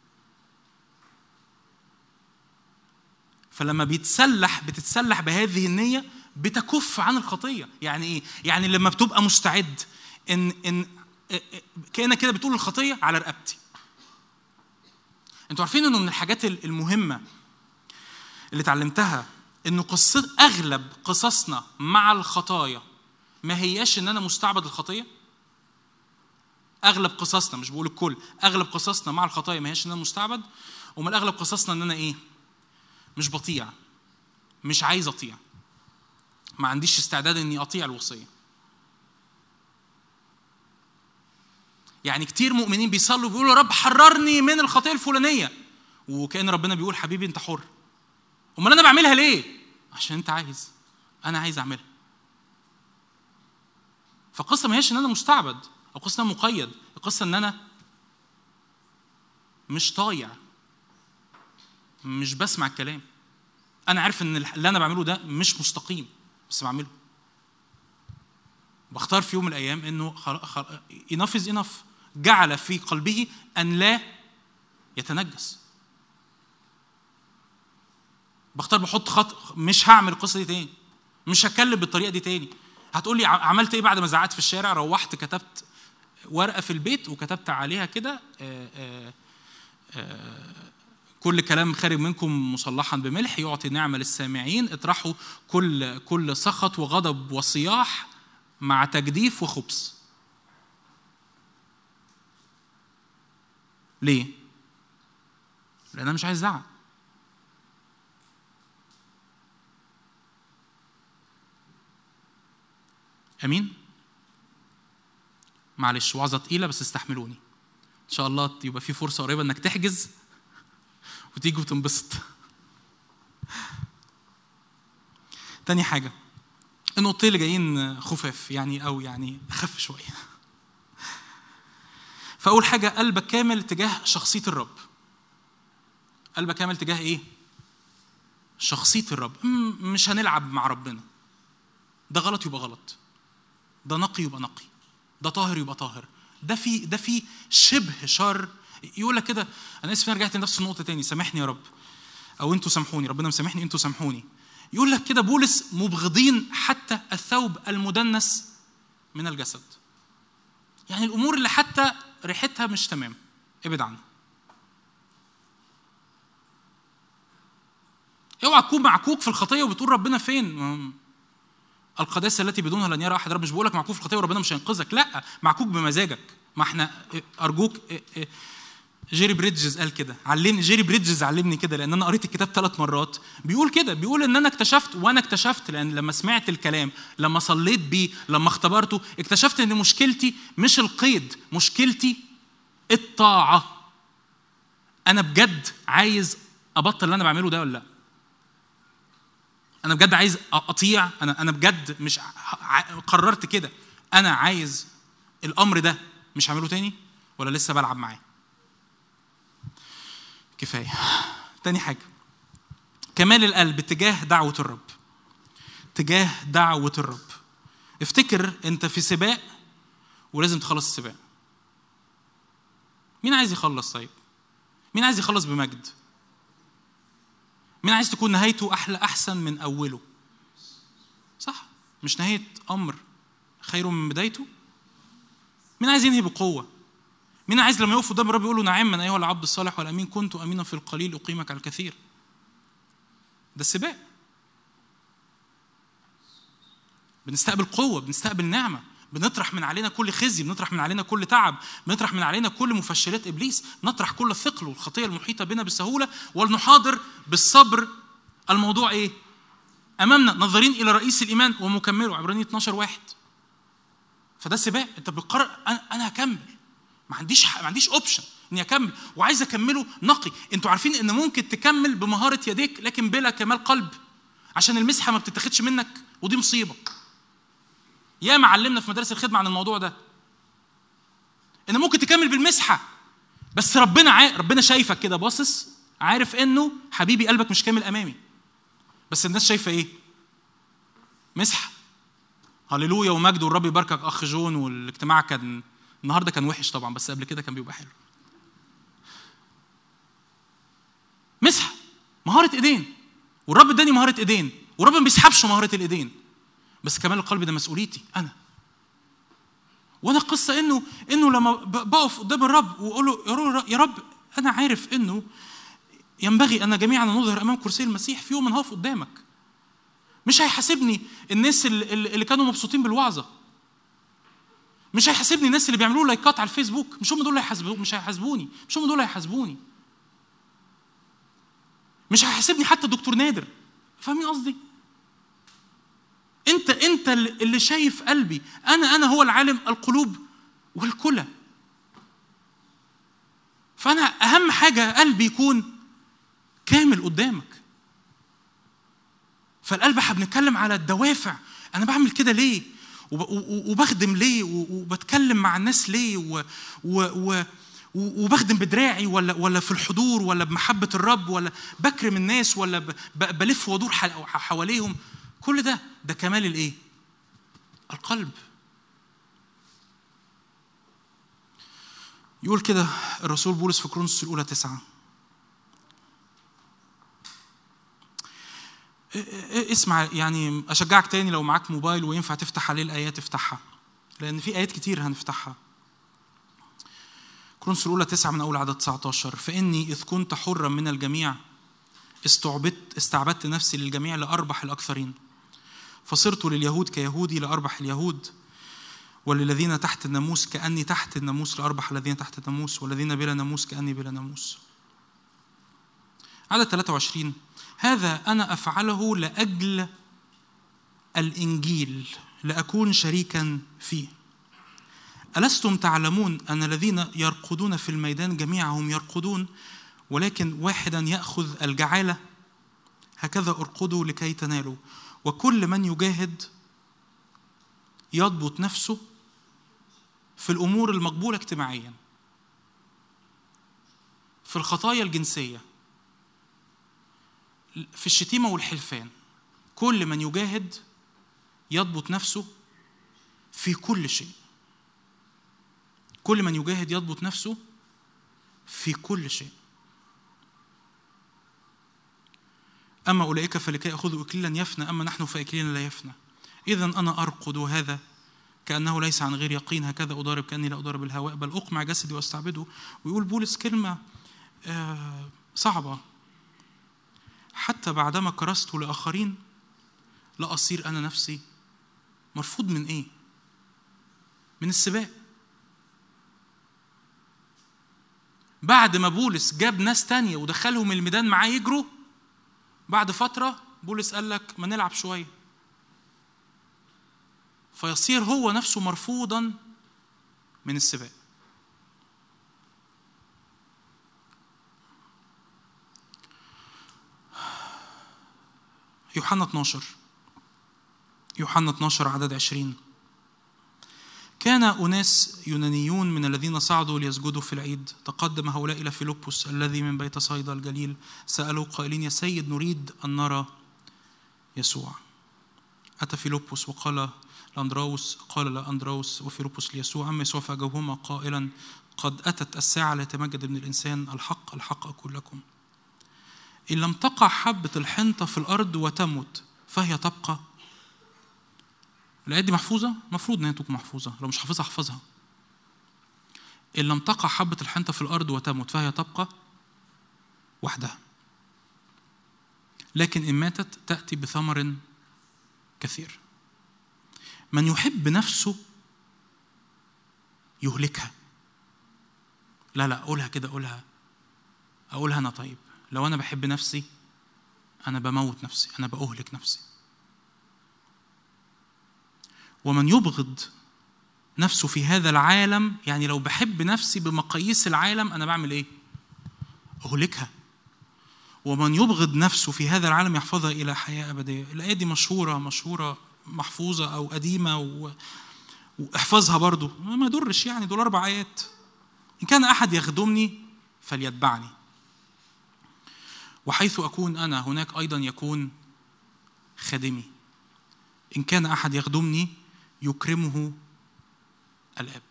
فلما بيتسلح بتتسلح بهذه النية بتكف عن الخطية يعني ايه؟ يعني لما بتبقى مستعد ان ان كأنك كده بتقول الخطية على رقبتي انتوا عارفين انه من الحاجات المهمة اللي اتعلمتها انه قصة اغلب قصصنا مع الخطايا ما هياش ان انا مستعبد الخطيه اغلب قصصنا مش بقول الكل اغلب قصصنا مع الخطايا ما هيش ان انا مستعبد ومن اغلب قصصنا ان انا ايه مش بطيع مش عايز اطيع ما عنديش استعداد اني اطيع الوصيه يعني كتير مؤمنين بيصلوا بيقولوا يا رب حررني من الخطيه الفلانيه وكان ربنا بيقول حبيبي انت حر امال انا بعملها ليه عشان انت عايز انا عايز اعملها فالقصه ما هيش ان انا مستعبد او قصه ان انا مقيد القصه ان انا مش طايع مش بسمع الكلام انا عارف ان اللي انا بعمله ده مش مستقيم بس بعمله بختار في يوم من الايام انه اناف از اناف جعل في قلبه ان لا يتنجس بختار بحط خط مش هعمل القصه دي تاني مش هتكلم بالطريقه دي تاني هتقول لي عملت ايه بعد ما زعقت في الشارع روحت كتبت ورقه في البيت وكتبت عليها كده كل كلام خارج منكم مصلحا بملح يعطي نعمه للسامعين اطرحوا كل كل سخط وغضب وصياح مع تجديف وخبث ليه لان انا مش عايز ازعق امين معلش وعظه تقيله بس استحملوني ان شاء الله يبقى في فرصه قريبه انك تحجز وتيجي وتنبسط تاني حاجه النقطتين اللي جايين خفاف يعني او يعني اخف شويه فاول حاجه قلبك كامل تجاه شخصيه الرب قلبك كامل تجاه ايه شخصيه الرب مش هنلعب مع ربنا ده غلط يبقى غلط ده نقي يبقى نقي ده طاهر يبقى طاهر ده في ده في شبه شر يقول لك كده انا اسف انا رجعت لنفس النقطه تاني سامحني يا رب او انتوا سامحوني ربنا مسامحني انتوا سامحوني يقول لك كده بولس مبغضين حتى الثوب المدنس من الجسد يعني الامور اللي حتى ريحتها مش تمام ابعد عنها اوعى تكون معكوك في الخطيه وبتقول ربنا فين القداسه التي بدونها لن يرى احد رب مش بقول لك معكوك في الخطيه وربنا مش هينقذك لا معكوك بمزاجك ما احنا ارجوك جيري بريدجز قال كده علمني جيري بريدجز علمني كده لان انا قريت الكتاب ثلاث مرات بيقول كده بيقول ان انا اكتشفت وانا اكتشفت لان لما سمعت الكلام لما صليت بيه لما اختبرته اكتشفت ان مشكلتي مش القيد مشكلتي الطاعه انا بجد عايز ابطل اللي انا بعمله ده ولا لا انا بجد عايز اطيع انا انا بجد مش قررت كده انا عايز الامر ده مش هعمله تاني ولا لسه بلعب معاه كفايه تاني حاجه كمال القلب تجاه دعوه الرب تجاه دعوه الرب افتكر انت في سباق ولازم تخلص السباق مين عايز يخلص طيب مين عايز يخلص بمجد مين عايز تكون نهايته احلى احسن من اوله صح مش نهايه امر خير من بدايته مين عايز ينهي بقوه مين عايز لما يقف قدام الرب يقول له نعم من ايها العبد الصالح والامين كنت امينا في القليل اقيمك على الكثير ده السباق بنستقبل قوه بنستقبل نعمه بنطرح من علينا كل خزي بنطرح من علينا كل تعب بنطرح من علينا كل مفشلات ابليس نطرح كل الثقل والخطيه المحيطه بنا بسهوله ولنحاضر بالصبر الموضوع ايه امامنا ناظرين الى رئيس الايمان ومكمله عبرانية 12 واحد فده سباق انت بتقرر انا انا هكمل ما عنديش ما عنديش اوبشن اني اكمل وعايز اكمله نقي انتوا عارفين ان ممكن تكمل بمهاره يديك لكن بلا كمال قلب عشان المسحه ما بتتاخدش منك ودي مصيبه يا معلمنا في مدارس الخدمه عن الموضوع ده ان ممكن تكمل بالمسحه بس ربنا عا... ربنا شايفك كده باصص عارف انه حبيبي قلبك مش كامل امامي بس الناس شايفه ايه مسحه هللويا ومجد والرب يباركك اخ جون والاجتماع كان النهارده كان وحش طبعا بس قبل كده كان بيبقى حلو مسحه مهاره ايدين والرب اداني مهاره ايدين والرب ما بيسحبش مهاره الايدين بس كمال القلب ده مسؤوليتي انا وانا القصه انه انه لما بقف قدام الرب واقول له يا رب انا عارف انه ينبغي ان جميعا نظهر امام كرسي المسيح في يوم من هقف قدامك مش هيحاسبني الناس اللي كانوا مبسوطين بالوعظه مش هيحاسبني الناس اللي بيعملوا لايكات على الفيسبوك مش هم دول اللي هيحاسبوني مش هيحاسبوني مش هم دول اللي هيحاسبوني مش هيحاسبني حتى دكتور نادر فاهمين قصدي انت انت اللي شايف قلبي انا انا هو العالم القلوب والكلى فانا اهم حاجه قلبي يكون كامل قدامك فالقلب احنا بنتكلم على الدوافع انا بعمل كده ليه وبخدم ليه وبتكلم مع الناس ليه و و وبخدم بدراعي ولا ولا في الحضور ولا بمحبه الرب ولا بكرم الناس ولا بلف وادور حواليهم كل ده ده كمال الايه؟ القلب يقول كده الرسول بولس في كرونس الاولى تسعه اسمع يعني اشجعك تاني لو معاك موبايل وينفع تفتح عليه الايات افتحها لان في ايات كتير هنفتحها كرونس الاولى تسعة من اول عدد 19 فاني اذ كنت حرا من الجميع استعبدت استعبدت نفسي للجميع لاربح الاكثرين فصرت لليهود كيهودي لاربح اليهود وللذين تحت الناموس كاني تحت الناموس لاربح الذين تحت الناموس والذين بلا ناموس كاني بلا ناموس عدد 23 هذا انا افعله لاجل الانجيل لاكون شريكا فيه ألستم تعلمون أن الذين يرقدون في الميدان جميعهم يرقدون ولكن واحدا يأخذ الجعالة هكذا ارقدوا لكي تنالوا وكل من يجاهد يضبط نفسه في الأمور المقبولة اجتماعيا في الخطايا الجنسية في الشتيمة والحلفان كل من يجاهد يضبط نفسه في كل شيء كل من يجاهد يضبط نفسه في كل شيء أما أولئك فلكي يأخذوا إكليلا يفنى أما نحن فإكليلا لا يفنى إذا أنا أرقد هذا كأنه ليس عن غير يقين هكذا أضارب كأني لا أضارب الهواء بل أقمع جسدي وأستعبده ويقول بولس كلمة صعبة حتى بعدما كرست لآخرين لأصير أنا نفسي مرفوض من إيه؟ من السباق بعد ما بولس جاب ناس تانية ودخلهم الميدان معاه يجروا بعد فترة بولس قال لك ما نلعب شوية فيصير هو نفسه مرفوضا من السباق يوحنا 12 يوحنا 12 عدد 20 كان أناس يونانيون من الذين صعدوا ليسجدوا في العيد تقدم هؤلاء إلى فيلبس الذي من بيت صيدا الجليل سألوا قائلين يا سيد نريد أن نرى يسوع أتى فيلبس وقال لأندراوس قال لأندراوس وفيلبس ليسوع أما يسوع فأجابهما قائلا قد أتت الساعة ليتمجد ابن الإنسان الحق الحق أقول لكم إن لم تقع حبة الحنطة في الأرض وتمت فهي تبقى الآية دي محفوظة؟ المفروض إن هي تكون محفوظة، لو مش حافظها احفظها. إن لم تقع حبة الحنطة في الأرض وتمت فهي تبقى وحدها. لكن إن ماتت تأتي بثمر كثير. من يحب نفسه يهلكها لا لا قولها كده قولها اقولها انا طيب لو انا بحب نفسي انا بموت نفسي انا باهلك نفسي ومن يبغض نفسه في هذا العالم يعني لو بحب نفسي بمقاييس العالم انا بعمل ايه اهلكها ومن يبغض نفسه في هذا العالم يحفظها الى حياه ابديه الايه دي مشهوره مشهوره محفوظه او قديمه و... واحفظها برضو ما يضرش يعني دول اربع ايات ان كان احد يخدمني فليتبعني وحيث اكون انا هناك ايضا يكون خادمي ان كان احد يخدمني يكرمه الاب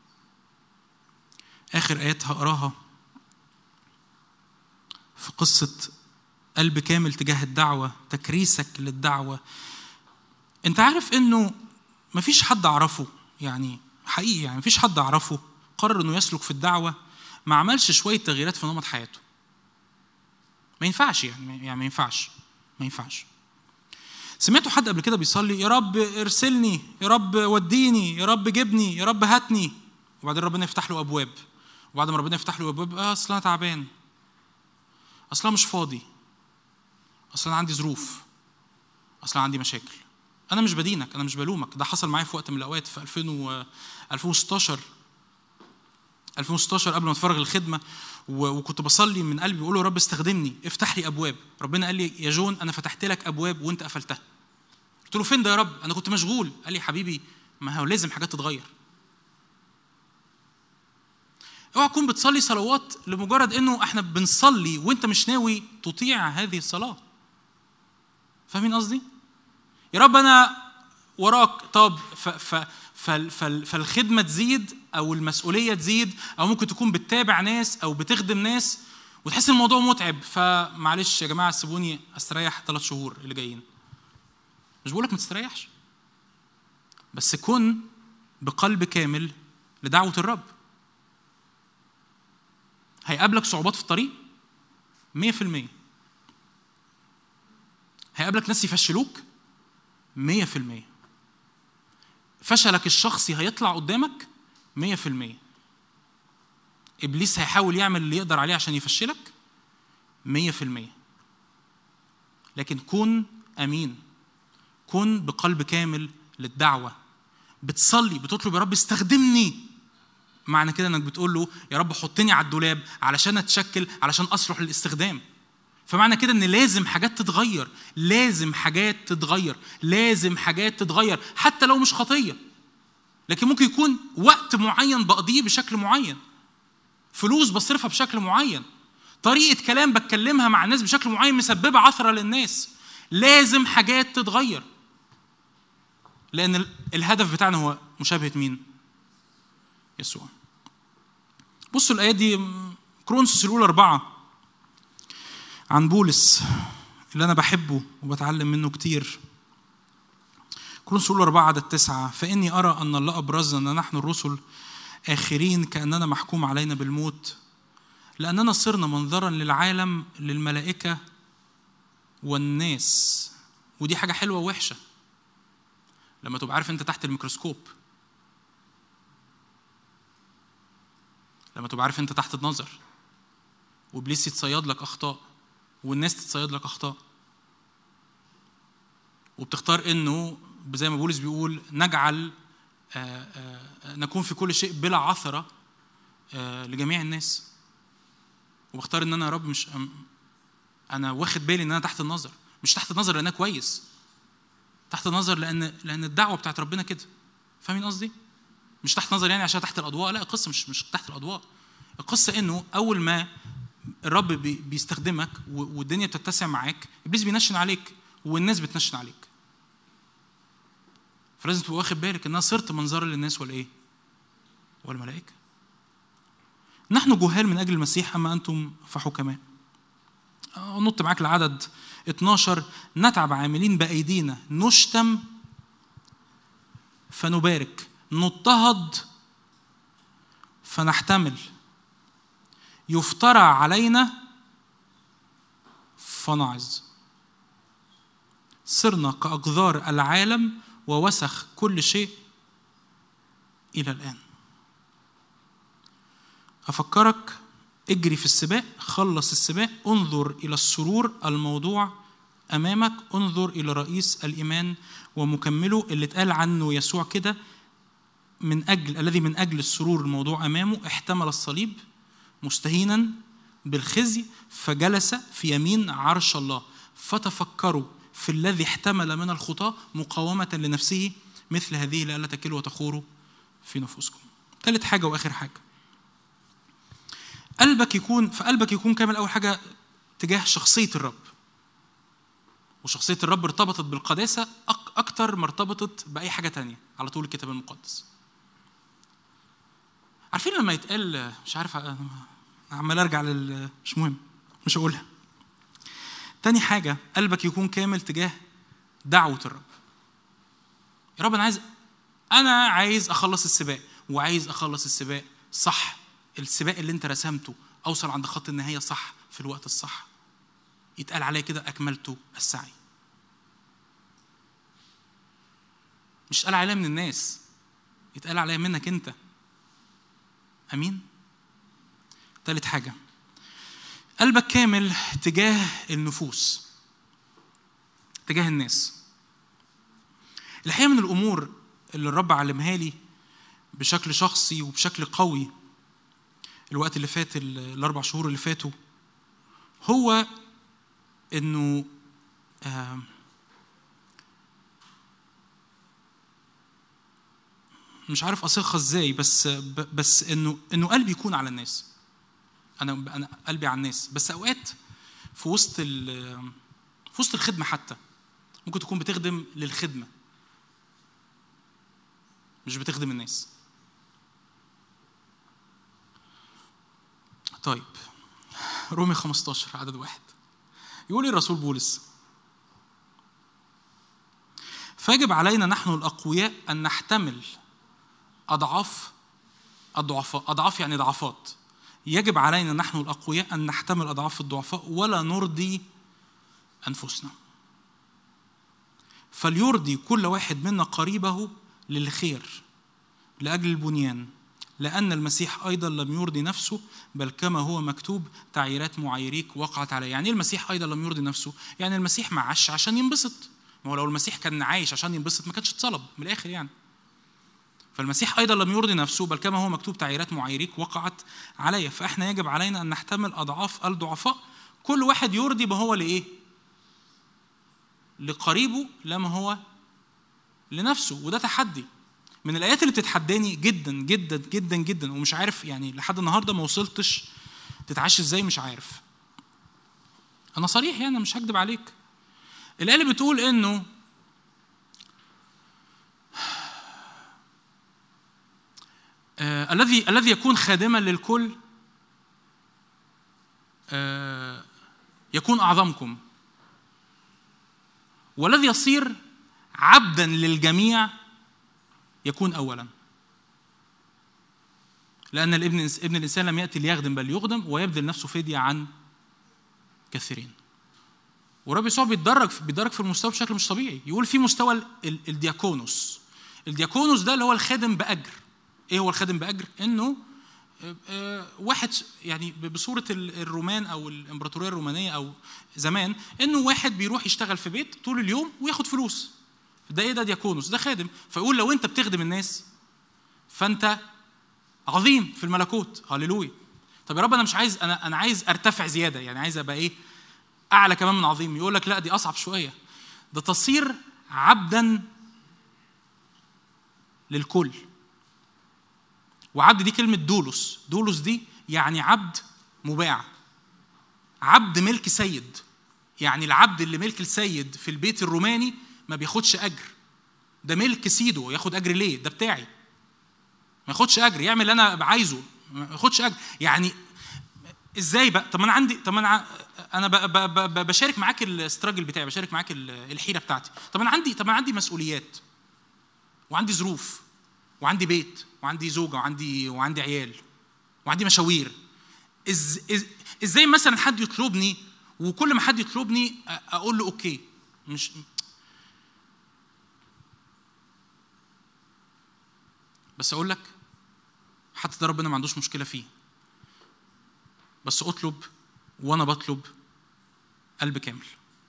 اخر ايات هقراها في قصه قلب كامل تجاه الدعوه تكريسك للدعوه انت عارف انه مفيش حد اعرفه يعني حقيقي يعني مفيش حد اعرفه قرر انه يسلك في الدعوه ما عملش شويه تغييرات في نمط حياته ما ينفعش يعني يعني ما ينفعش ما ينفعش سمعتوا حد قبل كده بيصلي يا رب ارسلني يا رب وديني يا رب جبني يا رب هاتني وبعدين ربنا يفتح له ابواب وبعد ما ربنا يفتح له ابواب اه اصل انا تعبان اصل انا مش فاضي اصل انا عندي ظروف اصل انا عندي مشاكل انا مش بدينك انا مش بلومك ده حصل معايا في وقت من الاوقات في 2000 و 2016 2016 قبل ما اتفرغ الخدمه وكنت بصلي من قلبي بقول له رب استخدمني افتح لي ابواب ربنا قال لي يا جون انا فتحت لك ابواب وانت قفلتها قلت له فين ده يا رب انا كنت مشغول قال لي حبيبي ما هو لازم حاجات تتغير اوعى تكون بتصلي صلوات لمجرد انه احنا بنصلي وانت مش ناوي تطيع هذه الصلاه فاهمين قصدي يا رب انا وراك طب ف ف فالخدمه تزيد او المسؤوليه تزيد او ممكن تكون بتتابع ناس او بتخدم ناس وتحس الموضوع متعب فمعلش يا جماعه سيبوني استريح ثلاث شهور اللي جايين مش بقولك ما تستريحش بس كن بقلب كامل لدعوه الرب هيقابلك صعوبات في الطريق 100% هيقابلك ناس يفشلوك 100% فشلك الشخصي هيطلع قدامك 100% ابليس هيحاول يعمل اللي يقدر عليه عشان يفشلك 100% لكن كن امين كن بقلب كامل للدعوه بتصلي بتطلب يا رب استخدمني معنى كده انك بتقول له يا رب حطني على الدولاب علشان اتشكل علشان اصلح للاستخدام فمعنى كده ان لازم حاجات تتغير لازم حاجات تتغير لازم حاجات تتغير حتى لو مش خطيه لكن ممكن يكون وقت معين بقضيه بشكل معين فلوس بصرفها بشكل معين طريقه كلام بتكلمها مع الناس بشكل معين مسببه عثره للناس لازم حاجات تتغير لان الهدف بتاعنا هو مشابهه مين يسوع بصوا الايات دي كرونسوس الاولى اربعه عن بولس اللي أنا بحبه وبتعلم منه كتير كورنثوس الأولى أربعة عدد تسعة فإني أرى أن الله أبرزنا نحن الرسل آخرين كأننا محكوم علينا بالموت لأننا صرنا منظرا للعالم للملائكة والناس ودي حاجة حلوة ووحشة لما تبقى عارف أنت تحت الميكروسكوب لما تبقى عارف أنت تحت النظر وإبليس يتصيد لك أخطاء والناس تتصيد لك اخطاء وبتختار انه زي ما بولس بيقول نجعل آآ آآ نكون في كل شيء بلا عثره لجميع الناس وبختار ان انا يا رب مش انا واخد بالي ان انا تحت النظر مش تحت النظر لان انا كويس تحت النظر لان لان الدعوه بتاعت ربنا كده فاهمين قصدي مش تحت نظر يعني عشان تحت الاضواء لا القصه مش مش تحت الاضواء القصه انه اول ما الرب بيستخدمك والدنيا بتتسع معاك ابليس بينشن عليك والناس بتنشن عليك فلازم تبقى واخد بالك ان انا صرت منظرا للناس ولا ايه والملائكه نحن جهال من اجل المسيح اما انتم فحكماء نط معاك لعدد 12 نتعب عاملين بايدينا نشتم فنبارك نضطهد فنحتمل يفترى علينا فنعظ صرنا كأقذار العالم ووسخ كل شيء إلى الآن افكرك اجري في السباق خلص السباق انظر الى السرور الموضوع امامك انظر الى رئيس الايمان ومكمله اللي اتقال عنه يسوع كده من اجل الذي من اجل السرور الموضوع امامه احتمل الصليب مستهينا بالخزي فجلس في يمين عرش الله فتفكروا في الذي احتمل من الخطاة مقاومة لنفسه مثل هذه لألا تكلوا وتخوروا في نفوسكم. ثالث حاجة وآخر حاجة. قلبك يكون فقلبك يكون كامل أول حاجة تجاه شخصية الرب. وشخصية الرب ارتبطت بالقداسة أك- أكتر ما ارتبطت بأي حاجة تانية على طول الكتاب المقدس. عارفين لما يتقال مش عارف أنا عمال ارجع لل مش مهم مش هقولها. تاني حاجة قلبك يكون كامل تجاه دعوة الرب. يا رب أنا عايز أنا عايز أخلص السباق وعايز أخلص السباق صح السباق اللي أنت رسمته أوصل عند خط النهاية صح في الوقت الصح. يتقال عليا كده أكملت السعي. مش يتقال عليا من الناس يتقال عليا منك أنت. أمين؟ تالت حاجة قلبك كامل تجاه النفوس تجاه الناس الحقيقة من الأمور اللي الرب علمها لي بشكل شخصي وبشكل قوي الوقت اللي فات ال- الأربع شهور اللي فاتوا هو إنه آم، مش عارف أصيغها إزاي بس ب- بس إنه إنه قلبي يكون على الناس انا انا قلبي على الناس بس اوقات في وسط ال- في وسط الخدمه حتى ممكن تكون بتخدم للخدمه مش بتخدم الناس طيب رومي 15 عدد واحد يقول إيه الرسول بولس فيجب علينا نحن الأقوياء أن نحتمل أضعاف الضعفاء أضعاف يعني ضعفات يجب علينا نحن الأقوياء أن نحتمل أضعاف الضعفاء ولا نرضي أنفسنا فليرضي كل واحد منا قريبه للخير لأجل البنيان لأن المسيح أيضا لم يرضي نفسه بل كما هو مكتوب تعييرات معايريك وقعت عليه يعني إيه المسيح أيضا لم يرضي نفسه يعني المسيح ما عاش عشان ينبسط ما هو لو المسيح كان عايش عشان ينبسط ما كانش اتصلب من الآخر يعني فالمسيح ايضا لم يرضي نفسه بل كما هو مكتوب تعييرات معايريك وقعت علي فاحنا يجب علينا ان نحتمل اضعاف الضعفاء كل واحد يرضي ما هو لايه لقريبه لا ما هو لنفسه وده تحدي من الايات اللي بتتحداني جدا جدا جدا جدا ومش عارف يعني لحد النهارده ما وصلتش تتعاش ازاي مش عارف انا صريح يعني مش هكدب عليك الايه اللي بتقول انه آه الذي الذي يكون خادما للكل آه يكون اعظمكم والذي يصير عبدا للجميع يكون اولا لان الابن ابن الانسان لم ياتي ليخدم بل يخدم ويبذل نفسه فديه عن كثيرين ورب يسوع بيتدرج بيتدرج في المستوى بشكل مش طبيعي يقول في مستوى ال- الدياكونوس الدياكونوس ده اللي هو الخادم باجر ايه هو الخادم باجر انه آه، آه، واحد يعني بصوره ال- الرومان او الامبراطوريه الرومانيه او زمان انه واحد بيروح يشتغل في بيت طول اليوم وياخد فلوس ده ايه ده دياكونوس ده خادم فيقول لو انت بتخدم الناس فانت عظيم في الملكوت هللويا طب يا رب انا مش عايز انا انا عايز ارتفع زياده يعني عايز ابقى ايه اعلى كمان من عظيم يقول لك لا دي اصعب شويه ده تصير عبدا للكل وعبد دي كلمة دولوس دولوس دي يعني عبد مباع عبد ملك سيد يعني العبد اللي ملك السيد في البيت الروماني ما بياخدش أجر ده ملك سيده ياخد أجر ليه ده بتاعي ما ياخدش أجر يعمل اللي أنا عايزه ما ياخدش أجر يعني ازاي بقى طب ما انا عندي طب ما انا ع- انا ب- ب- ب- ب- بشارك معاك الاستراجل بتاعي بشارك معاك ال- الحيره بتاعتي طب انا عندي طب انا عندي مسؤوليات وعندي ظروف وعندي بيت وعندي زوجه وعندي وعندي عيال وعندي مشاوير إز إز ازاي مثلا حد يطلبني وكل ما حد يطلبني أ- اقول له اوكي مش بس اقول لك حتى ده ربنا ما عندوش مشكله فيه بس اطلب وانا بطلب قلب كامل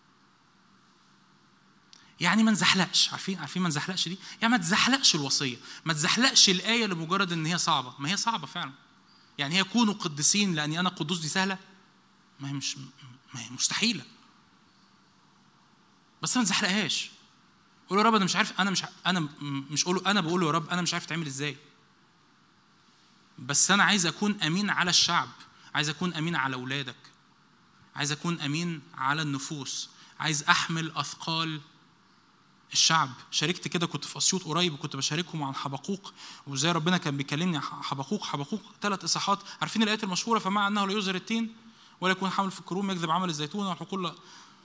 يعني ما نزحلقش عارفين عارفين ما نزحلقش دي يعني ما تزحلقش الوصيه ما تزحلقش الايه لمجرد ان هي صعبه ما هي صعبه فعلا يعني هي كونوا قديسين لاني انا قدوس دي سهله ما هي مش ما هي مستحيله بس ما تزحلقهاش قول يا رب انا مش عارف انا مش انا مش قوله انا بقول يا رب انا مش عارف تعمل ازاي بس انا عايز اكون امين على الشعب عايز اكون امين على اولادك عايز اكون امين على النفوس عايز احمل اثقال الشعب شاركت كده كنت في اسيوط قريب وكنت بشاركهم عن حبقوق وازاي ربنا كان بيكلمني عن حبقوق حبقوق ثلاث اصحاحات عارفين الايات المشهوره فمع انه لا يزر التين ولا يكون حامل في الكروم يكذب عمل الزيتون والحقول لا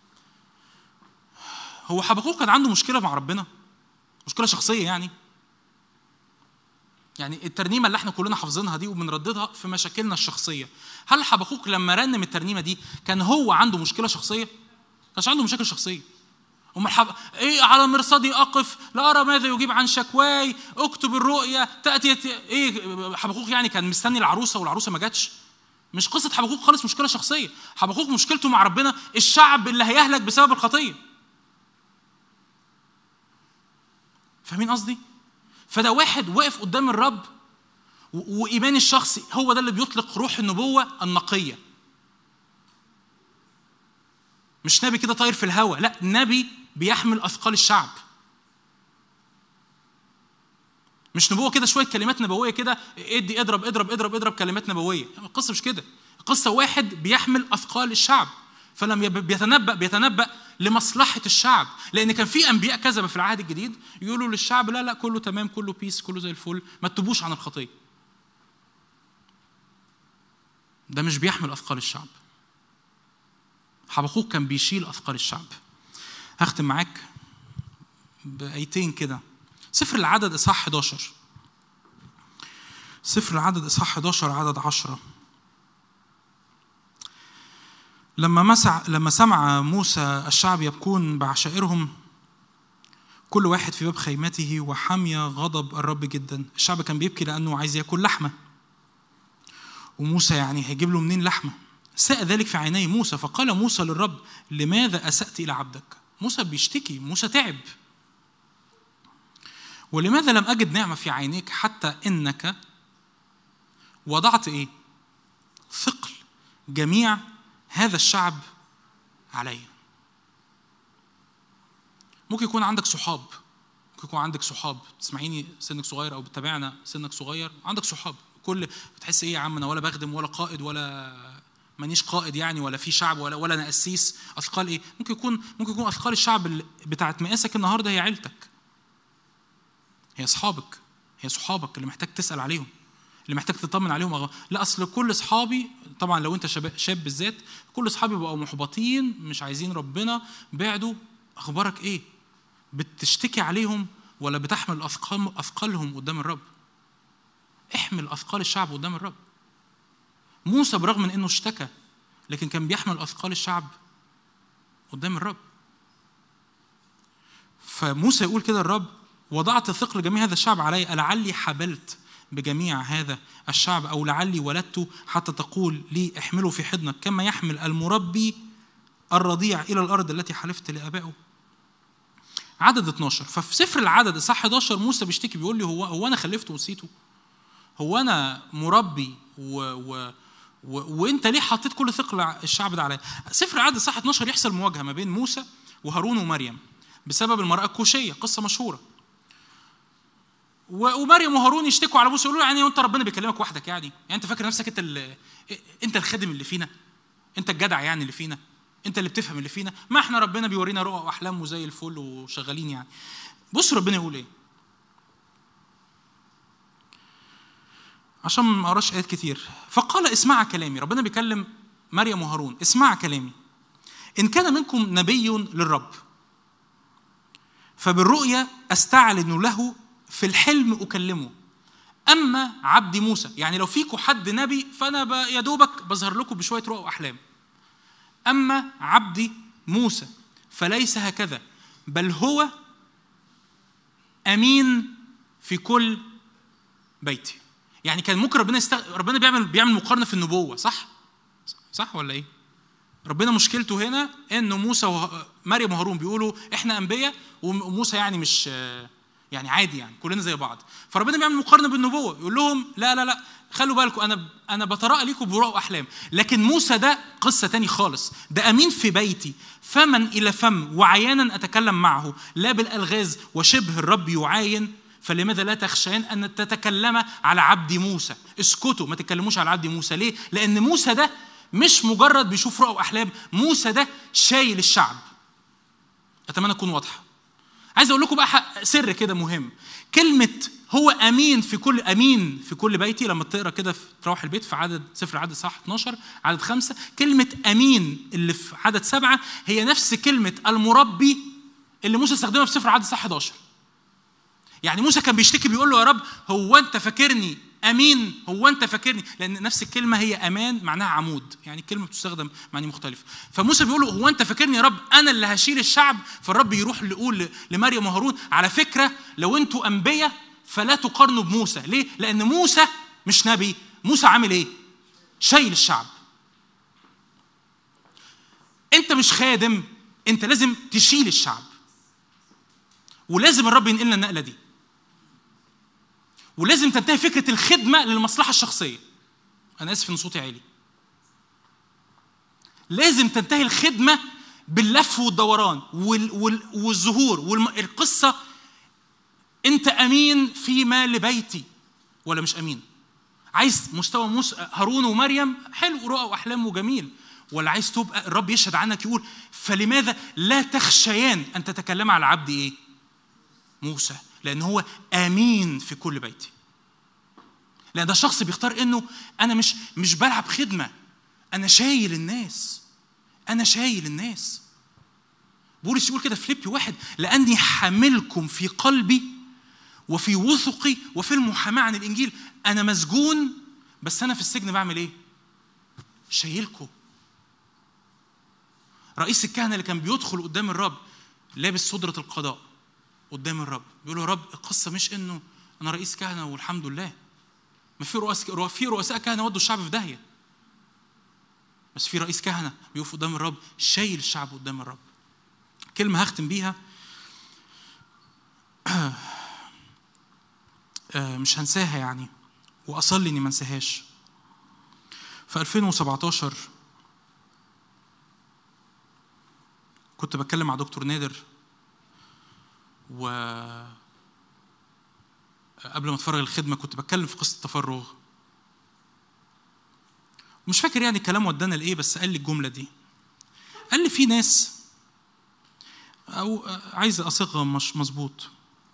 هو حبقوق كان عنده مشكله مع ربنا مشكله شخصيه يعني يعني الترنيمه اللي احنا كلنا حافظينها دي وبنرددها في مشاكلنا الشخصيه هل حبقوق لما رنم الترنيمه دي كان هو عنده مشكله شخصيه كانش عنده مشاكل شخصيه أم الحب... إيه على مرصدي أقف لا أرى ماذا يجيب عن شكواي أكتب الرؤيا تأتي إيه حبقوق يعني كان مستني العروسة والعروسة ما جاتش مش قصة حبقوق خالص مشكلة شخصية حبقوق مشكلته مع ربنا الشعب اللي هيهلك بسبب الخطية فاهمين قصدي؟ فده واحد واقف قدام الرب وإيمان الشخصي هو ده اللي بيطلق روح النبوة النقية مش نبي كده طاير في الهواء لا نبي بيحمل اثقال الشعب مش نبوه كده شويه كلمات نبويه كده ادي اضرب اضرب اضرب اضرب كلمات نبويه القصه مش كده القصه واحد بيحمل اثقال الشعب فلما بيتنبأ بيتنبأ لمصلحة الشعب لأن كان في أنبياء كذبة في العهد الجديد يقولوا للشعب لا لا كله تمام كله بيس كله زي الفل ما تتوبوش عن الخطية ده مش بيحمل أثقال الشعب حبقوق كان بيشيل أثقال الشعب هختم معاك بآيتين كده سفر العدد إصحاح 11 سفر العدد إصحاح 11 عدد 10 لما مسع لما سمع موسى الشعب يبكون بعشائرهم كل واحد في باب خيمته وحمي غضب الرب جدا الشعب كان بيبكي لأنه عايز ياكل لحمة وموسى يعني هيجيب له منين لحمة ساء ذلك في عيني موسى فقال موسى للرب لماذا أسأت إلى عبدك موسى بيشتكي موسى تعب ولماذا لم أجد نعمة في عينيك حتى إنك وضعت إيه ثقل جميع هذا الشعب علي ممكن يكون عندك صحاب ممكن يكون عندك صحاب تسمعيني سنك صغير او بتتابعنا سنك صغير عندك صحاب كل بتحس ايه يا عم انا ولا بخدم ولا قائد ولا مانيش قائد يعني ولا في شعب ولا ولا انا قسيس اثقال ايه ممكن يكون ممكن يكون اثقال الشعب بتاعت مقاسك النهارده هي عيلتك هي اصحابك هي صحابك اللي محتاج تسال عليهم اللي محتاج تطمن عليهم أغ... لا اصل كل اصحابي طبعا لو انت شاب, شاب بالذات كل اصحابي بقوا محبطين مش عايزين ربنا بعدوا اخبارك ايه بتشتكي عليهم ولا بتحمل اثقال اثقالهم قدام الرب احمل اثقال الشعب قدام الرب موسى برغم من انه اشتكى لكن كان بيحمل اثقال الشعب قدام الرب فموسى يقول كده الرب وضعت ثقل جميع هذا الشعب علي لعلي حبلت بجميع هذا الشعب او لعلي ولدت حتى تقول لي احمله في حضنك كما يحمل المربي الرضيع الى الارض التي حلفت لابائه عدد 12 ففي سفر العدد اصحاح 11 موسى بيشتكي بيقول لي هو هو انا خلفته ونسيته هو انا مربي و, و و... وانت ليه حطيت كل ثقل الشعب ده عليا؟ سفر العدد صح 12 يحصل مواجهه ما بين موسى وهارون ومريم بسبب المراه الكوشيه قصه مشهوره. ومريم وهارون يشتكوا على موسى يقولوا له يعني انت ربنا بيكلمك وحدك يعني؟ يعني انت فاكر نفسك انت ال... انت الخادم اللي فينا؟ انت الجدع يعني اللي فينا؟ انت اللي بتفهم اللي فينا؟ ما احنا ربنا بيورينا رؤى واحلام وزي الفل وشغالين يعني. بص ربنا يقول ايه؟ عشان ما اقراش ايات كتير فقال اسمع كلامي ربنا بيكلم مريم وهارون اسمع كلامي ان كان منكم نبي للرب فبالرؤيا استعلن له في الحلم اكلمه اما عبدي موسى يعني لو فيكم حد نبي فانا يا دوبك بظهر لكم بشويه رؤى واحلام اما عبدي موسى فليس هكذا بل هو امين في كل بيتي يعني كان ممكن ربنا يستغ... ربنا بيعمل بيعمل مقارنه في النبوه صح؟ صح ولا ايه ربنا مشكلته هنا انه موسى ومريم وهارون بيقولوا احنا انبياء وموسى يعني مش يعني عادي يعني كلنا زي بعض فربنا بيعمل مقارنه بالنبوه يقول لهم لا لا لا خلوا بالكم انا انا بتراءى ليكم برؤى واحلام لكن موسى ده قصه تاني خالص ده امين في بيتي فما الى فم وعيانا اتكلم معه لا بالالغاز وشبه الرب يعاين فلماذا لا تخشين ان تتكلم على عبد موسى اسكتوا ما تتكلموش على عبد موسى ليه لان موسى ده مش مجرد بيشوف رؤى واحلام موسى ده شايل الشعب اتمنى تكون واضحه عايز اقول لكم بقى سر كده مهم كلمه هو امين في كل امين في كل بيتي لما تقرا كده تروح البيت في عدد سفر عدد صح 12 عدد خمسة كلمه امين اللي في عدد سبعة هي نفس كلمه المربي اللي موسى استخدمها في سفر عدد صح 11 يعني موسى كان بيشتكي بيقول له يا رب هو انت فاكرني امين هو انت فاكرني لان نفس الكلمه هي امان معناها عمود يعني الكلمه بتستخدم معاني مختلفه فموسى بيقول له هو انت فاكرني يا رب انا اللي هشيل الشعب فالرب يروح يقول لمريم وهارون على فكره لو انتوا انبياء فلا تقارنوا بموسى ليه لان موسى مش نبي موسى عامل ايه شايل الشعب انت مش خادم انت لازم تشيل الشعب ولازم الرب ينقلنا النقله دي ولازم تنتهي فكره الخدمه للمصلحه الشخصيه انا اسف ان صوتي عالي لازم تنتهي الخدمه باللف والدوران وال وال والظهور والقصه انت امين فيما لبيتي ولا مش امين عايز مستوى موسى هارون ومريم حلو رؤى واحلام وجميل ولا عايز تبقى الرب يشهد عنك يقول فلماذا لا تخشيان ان تتكلم على عبد ايه موسى لأن هو أمين في كل بيتي لأن ده شخص بيختار إنه أنا مش مش بلعب خدمة أنا شايل الناس أنا شايل الناس بولس يقول كده في فيليبي واحد لأني حاملكم في قلبي وفي وثقي وفي المحاماة عن الإنجيل أنا مسجون بس أنا في السجن بعمل إيه؟ شايلكم رئيس الكهنة اللي كان بيدخل قدام الرب لابس صدرة القضاء قدام الرب بيقول له يا رب القصه مش انه انا رئيس كهنه والحمد لله ما في رؤساء في رؤساء كهنه ودوا الشعب في داهيه بس في رئيس كهنه بيقف قدام الرب شايل الشعب قدام الرب كلمه هختم بيها مش هنساها يعني واصلي اني ما انساهاش في 2017 كنت بتكلم مع دكتور نادر و قبل ما اتفرغ الخدمه كنت بتكلم في قصه التفرغ مش فاكر يعني الكلام ودانا لايه بس قال لي الجمله دي قال لي في ناس او عايز اصيغها مش مظبوط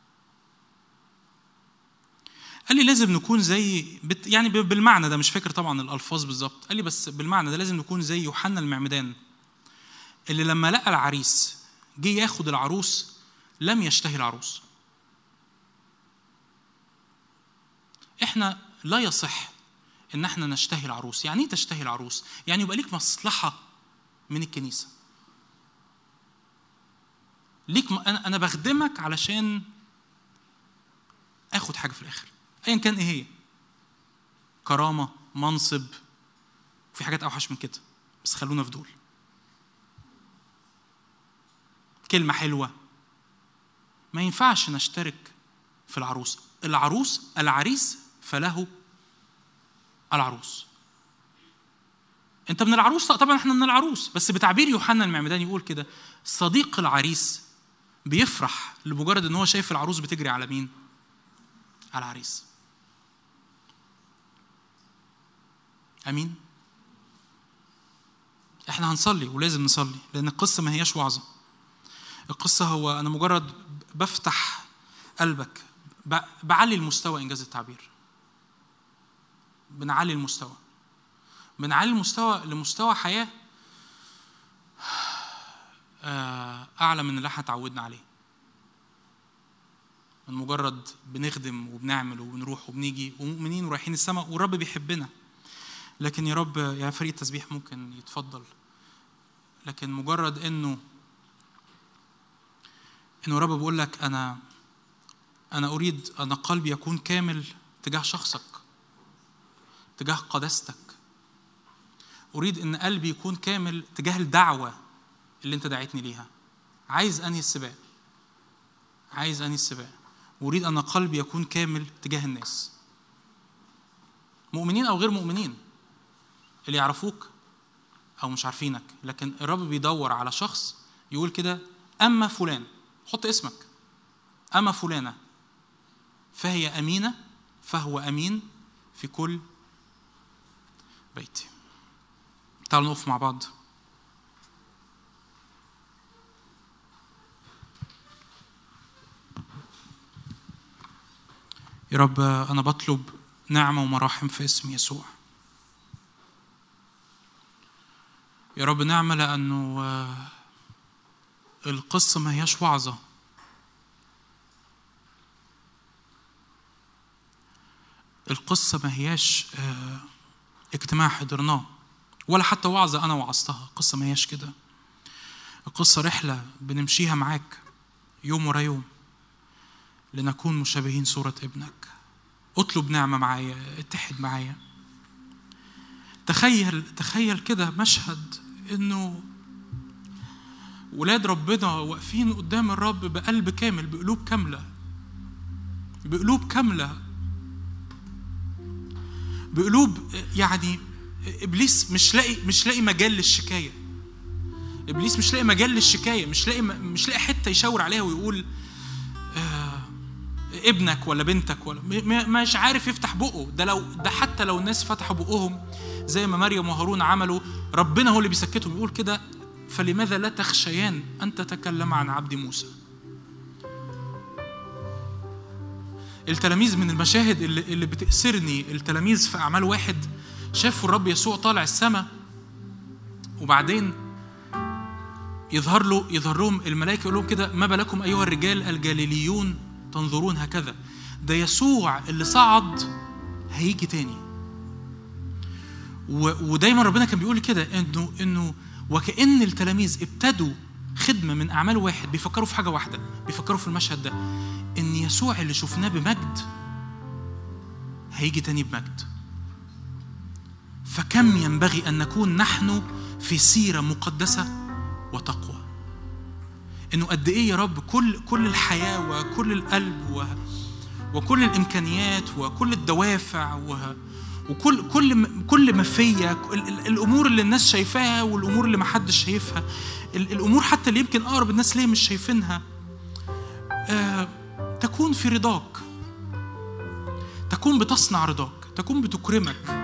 قال لي لازم نكون زي بت يعني بالمعنى ده مش فاكر طبعا الالفاظ بالظبط قال لي بس بالمعنى ده لازم نكون زي يوحنا المعمدان اللي لما لقى العريس جه ياخد العروس لم يشتهي العروس احنا لا يصح ان احنا نشتهي العروس يعني ايه تشتهي العروس يعني يبقى ليك مصلحه من الكنيسه ليك م... انا انا بخدمك علشان اخد حاجه في الاخر ايا كان ايه هي كرامه منصب في حاجات اوحش من كده بس خلونا في دول كلمه حلوه ما ينفعش نشترك في العروس العروس العريس فله العروس انت من العروس طبعا احنا من العروس بس بتعبير يوحنا المعمدان يقول كده صديق العريس بيفرح لمجرد ان هو شايف العروس بتجري على مين على العريس امين احنا هنصلي ولازم نصلي لان القصه ما هياش وعظه القصه هو انا مجرد بفتح قلبك بعلي المستوى انجاز التعبير بنعلي المستوى بنعلي المستوى لمستوى حياه اعلى من اللي احنا اتعودنا عليه من مجرد بنخدم وبنعمل وبنروح وبنيجي ومؤمنين ورايحين السماء والرب بيحبنا لكن يا رب يا فريق التسبيح ممكن يتفضل لكن مجرد انه انه الرب بيقول لك انا انا اريد ان قلبي يكون كامل تجاه شخصك تجاه قداستك اريد ان قلبي يكون كامل تجاه الدعوه اللي انت دعيتني ليها عايز انهي السباق عايز انهي السباق واريد ان قلبي يكون كامل تجاه الناس مؤمنين او غير مؤمنين اللي يعرفوك او مش عارفينك لكن الرب بيدور على شخص يقول كده اما فلان حط اسمك اما فلانه فهي امينه فهو امين في كل بيتي تعالوا نقف مع بعض يا رب أنا بطلب نعمة ومراحم في اسم يسوع يا رب نعمة لأنه آه، القصة ما هياش وعظة القصة ما هياش آه، اجتماع حضرناه ولا حتى وعظة أنا وعظتها القصة ما هياش كده القصة رحلة بنمشيها معاك يوم ورا يوم لنكون مشابهين صورة ابنك اطلب نعمة معايا اتحد معايا تخيل تخيل كده مشهد انه ولاد ربنا واقفين قدام الرب بقلب كامل بقلوب كاملة بقلوب كاملة بقلوب يعني ابليس مش لاقي مش لاقي مجال للشكايه ابليس مش لاقي مجال للشكايه مش لاقي مش لاقي حته يشاور عليها ويقول آه ابنك ولا بنتك ولا مش عارف يفتح بقه ده لو ده حتى لو الناس فتحوا بقهم زي ما مريم وهارون عملوا ربنا هو اللي بيسكتهم يقول كده فلماذا لا تخشيان ان تتكلم عن عبد موسى التلاميذ من المشاهد اللي, اللي بتأسرني التلاميذ في أعمال واحد شافوا الرب يسوع طالع السماء وبعدين يظهر له يظهر لهم الملائكة يقول لهم كده ما بالكم أيها الرجال الجليليون تنظرون هكذا ده يسوع اللي صعد هيجي تاني ودايما ربنا كان بيقول كده انه انه وكأن التلاميذ ابتدوا خدمة من أعمال واحد بيفكروا في حاجة واحدة بيفكروا في المشهد ده إن يسوع اللي شفناه بمجد هيجي تاني بمجد فكم ينبغي أن نكون نحن في سيرة مقدسة وتقوى إنه قد إيه يا رب كل كل الحياة وكل القلب و وكل الإمكانيات وكل الدوافع و وكل كل كل ما فيا الامور اللي الناس شايفاها والامور اللي ما حدش شايفها الامور حتى اللي يمكن اقرب الناس ليه مش شايفينها آه تكون في رضاك تكون بتصنع رضاك تكون بتكرمك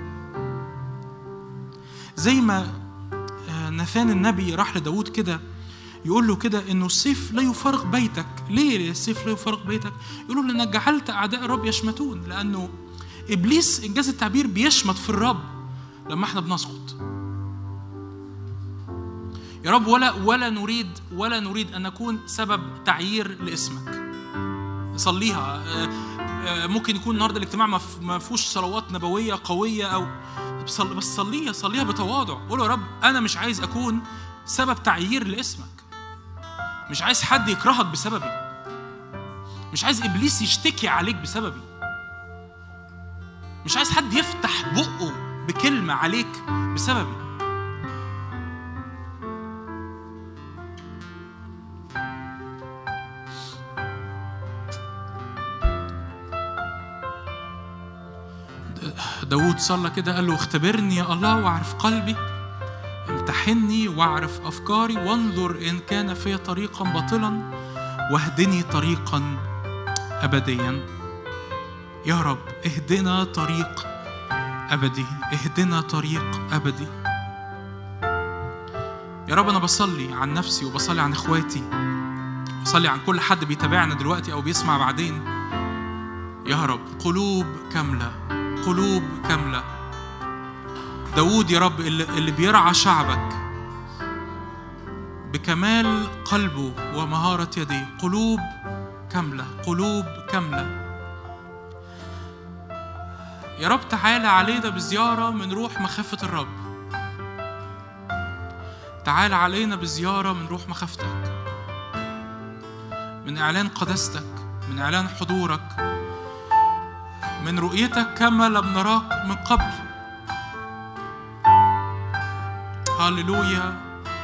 زي ما آه، نثان النبي راح لداود كده يقول له كده انه السيف لا يفارق بيتك ليه السيف لا يفارق بيتك يقول له لانك جعلت اعداء الرب يشمتون لانه ابليس انجاز التعبير بيشمت في الرب لما احنا بنسقط يا رب ولا ولا نريد ولا نريد ان نكون سبب تعيير لاسمك صليها آه، آه، ممكن يكون النهارده الاجتماع ما فيهوش صلوات نبويه قويه او بس صليها صليها بتواضع قول يا رب انا مش عايز اكون سبب تعيير لاسمك مش عايز حد يكرهك بسببي مش عايز ابليس يشتكي عليك بسببي مش عايز حد يفتح بقه بكلمه عليك بسببي داود صلى كده قال له اختبرني يا الله واعرف قلبي امتحني واعرف أفكاري وانظر إن كان في طريقا باطلا واهدني طريقا أبديا يا رب اهدنا طريق أبدي اهدنا طريق أبدي يا رب أنا بصلي عن نفسي وبصلي عن إخواتي بصلي عن كل حد بيتابعنا دلوقتي أو بيسمع بعدين يا رب قلوب كاملة قلوب كاملة داود يا رب اللي بيرعى شعبك بكمال قلبه ومهارة يديه قلوب كاملة قلوب كاملة يا رب تعالى علينا بزيارة من روح مخافة الرب تعالى علينا بزيارة من روح مخافتك من إعلان قداستك من إعلان حضورك من رؤيتك كما لم نراك من قبل هللويا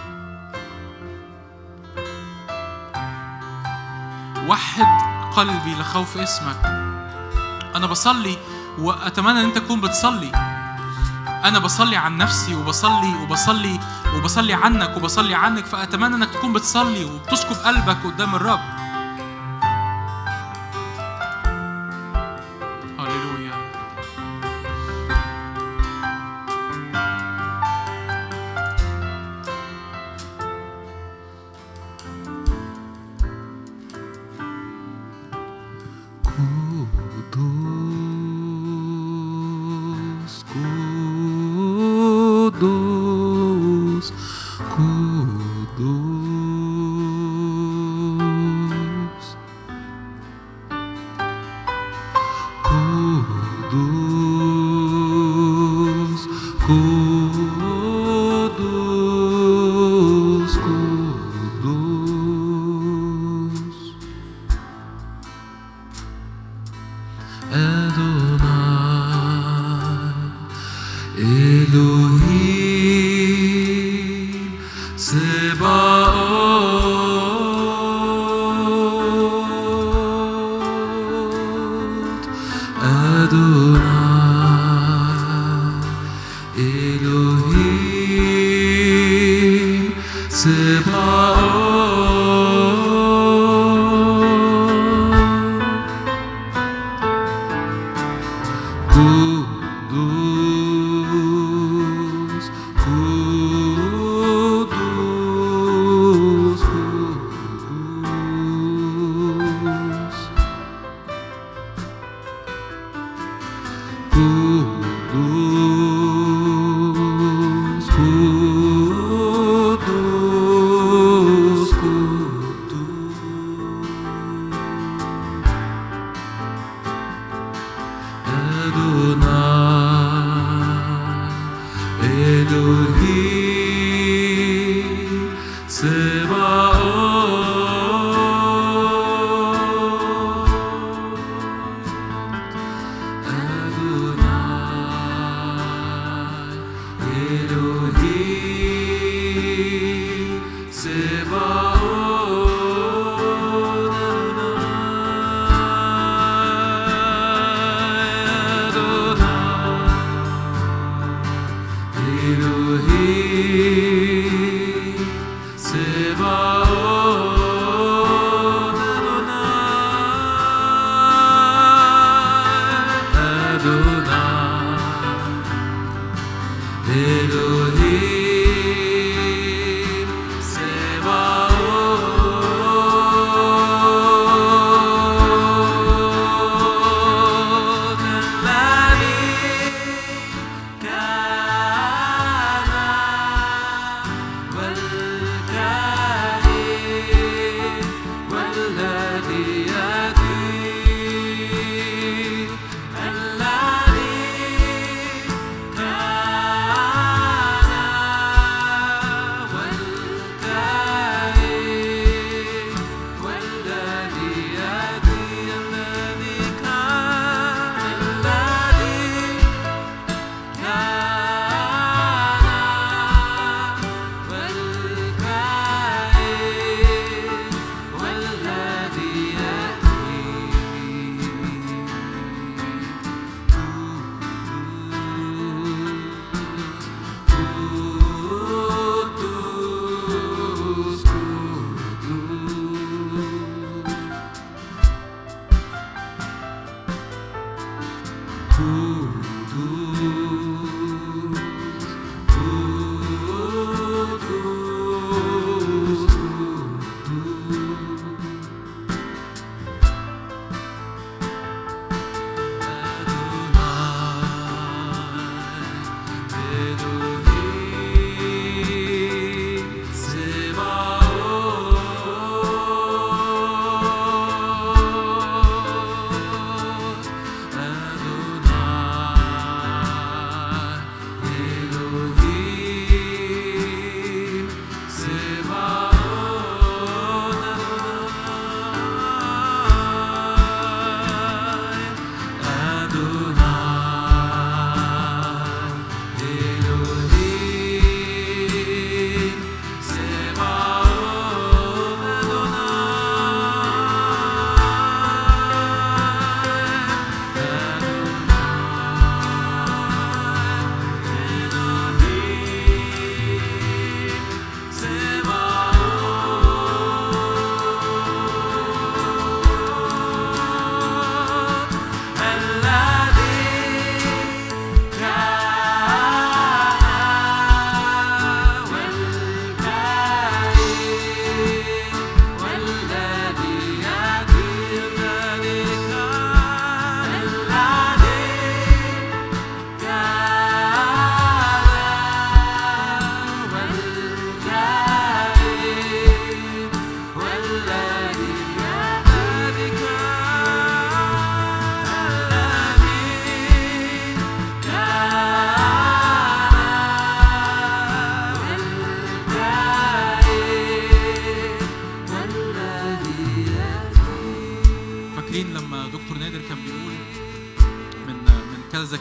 وحد قلبي لخوف اسمك انا بصلي واتمنى ان انت تكون بتصلي انا بصلي عن نفسي وبصلي وبصلي وبصلي عنك وبصلي عنك فاتمنى انك تكون بتصلي وبتسكب قلبك قدام الرب هللويا قدوس قدوس قدوس قدوس قدوس قدوس أدوناي إلهي سباوت أدوناي إلهي سباوت قدوس قدوس قدوس قدوس قدوس قدوس أدوناي إلهي سباوت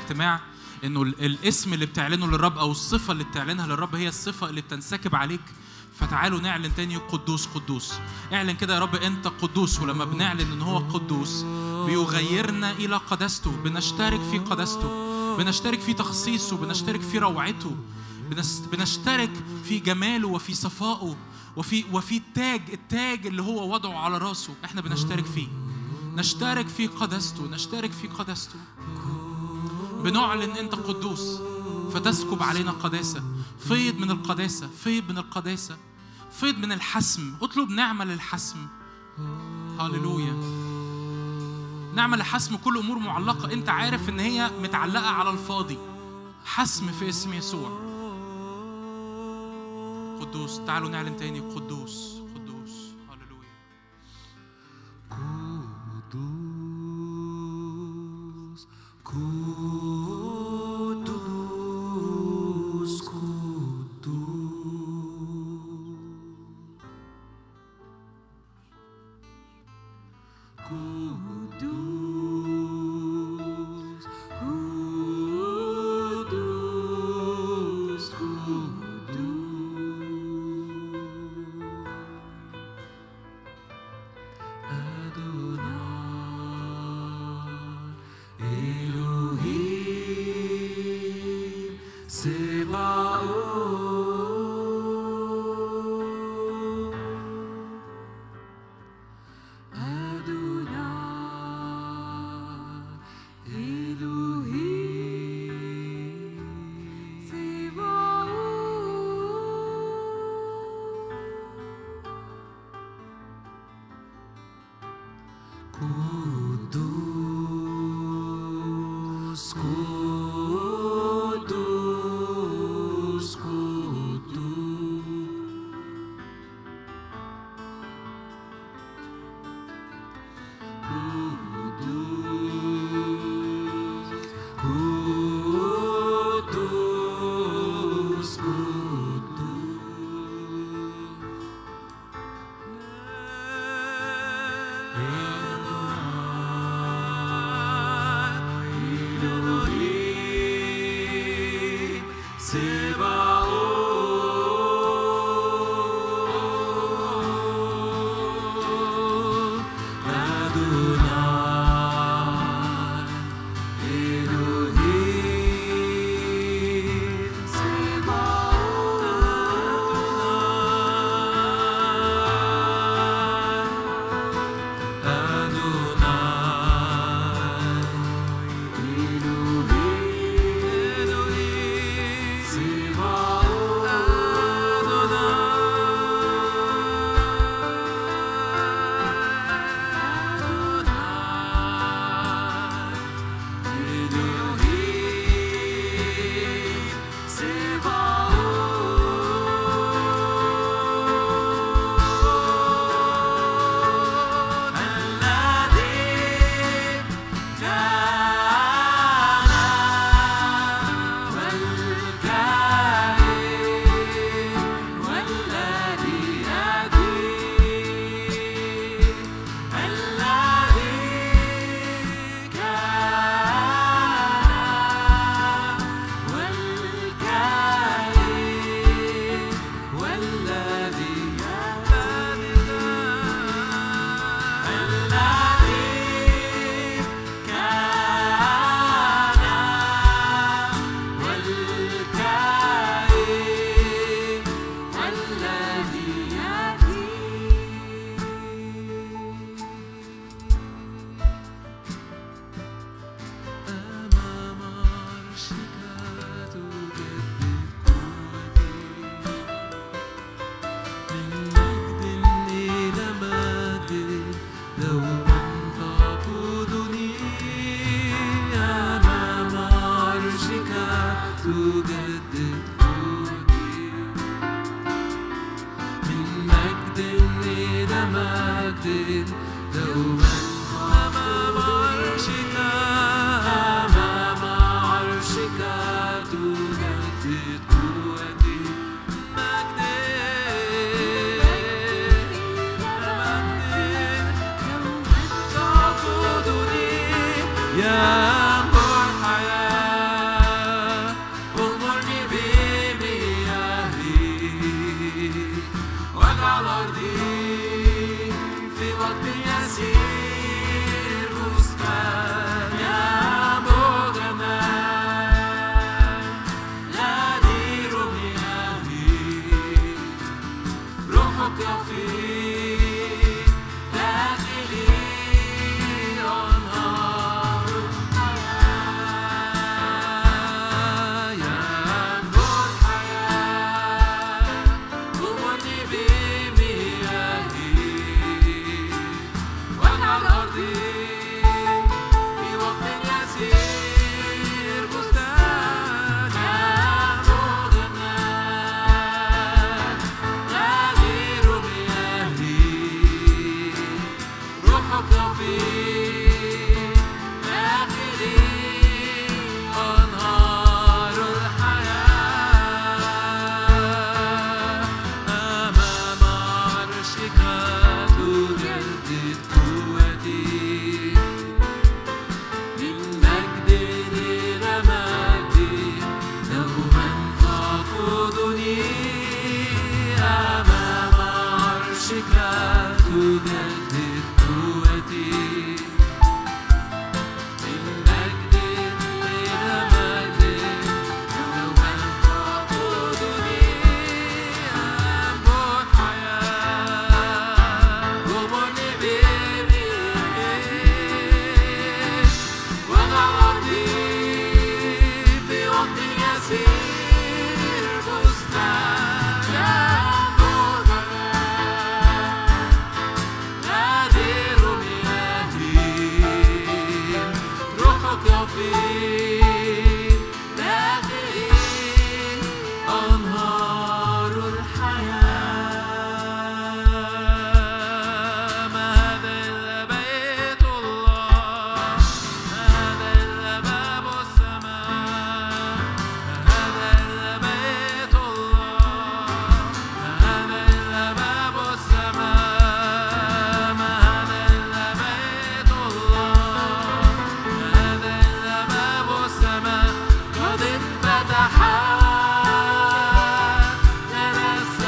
الاجتماع انه ال- الاسم اللي بتعلنه للرب او الصفه اللي بتعلنها للرب هي الصفه اللي بتنسكب عليك فتعالوا نعلن تاني قدوس قدوس اعلن كده يا رب انت قدوس ولما بنعلن ان هو قدوس بيغيرنا الى قداسته بنشترك في قداسته بنشترك في تخصيصه بنشترك في روعته بنس- بنشترك في جماله وفي صفائه وفي وفي التاج التاج اللي هو وضعه على راسه احنا بنشترك فيه نشترك في قداسته نشترك في قداسته بنعلن انت قدوس فتسكب علينا قداسه فيض من القداسه فيض من القداسه فيض من الحسم اطلب نعمه للحسم هللويا نعمه لحسم كل امور معلقه انت عارف ان هي متعلقه على الفاضي حسم في اسم يسوع قدوس تعالوا نعلن تاني قدوس قدوس هللويا قدوس قدوس قدوس قدوس أدوناي إلهيم سبعون أدوناي إلهيم قدوس قدوس قدوس سبعون أدوناي إلهيم سبعون الذي كان والكائن والذي يأتي الذي كان والكائن والذي الذي كان والكائن والذي يأتي أمام عرشك تجدد قوتي من مجد إلى مجد دوما تعبدني أمام عرشك تجدد قوتي من مجد إلى مجد دوما أمام عرشك أمام عرشك تجدد قوتي مجد مجد تعبدني يا أنبع الحياة جدد قوتي من مجد إلى مجد دوما تعبدني أنبوع حياة غمرني بريح وضع أرضي في وقت يسير بستان أنبوع غادر مياهي روحك يفيض داخلي أنهار الحياة ما هذا إلا بيت الله ما هذا إلا باب السماء ما هذا إلا بيت الله ما هذا إلا باب السماء ما هذا إلا بيت الله ما هذا إلا باب السماء قد انفتحت لنا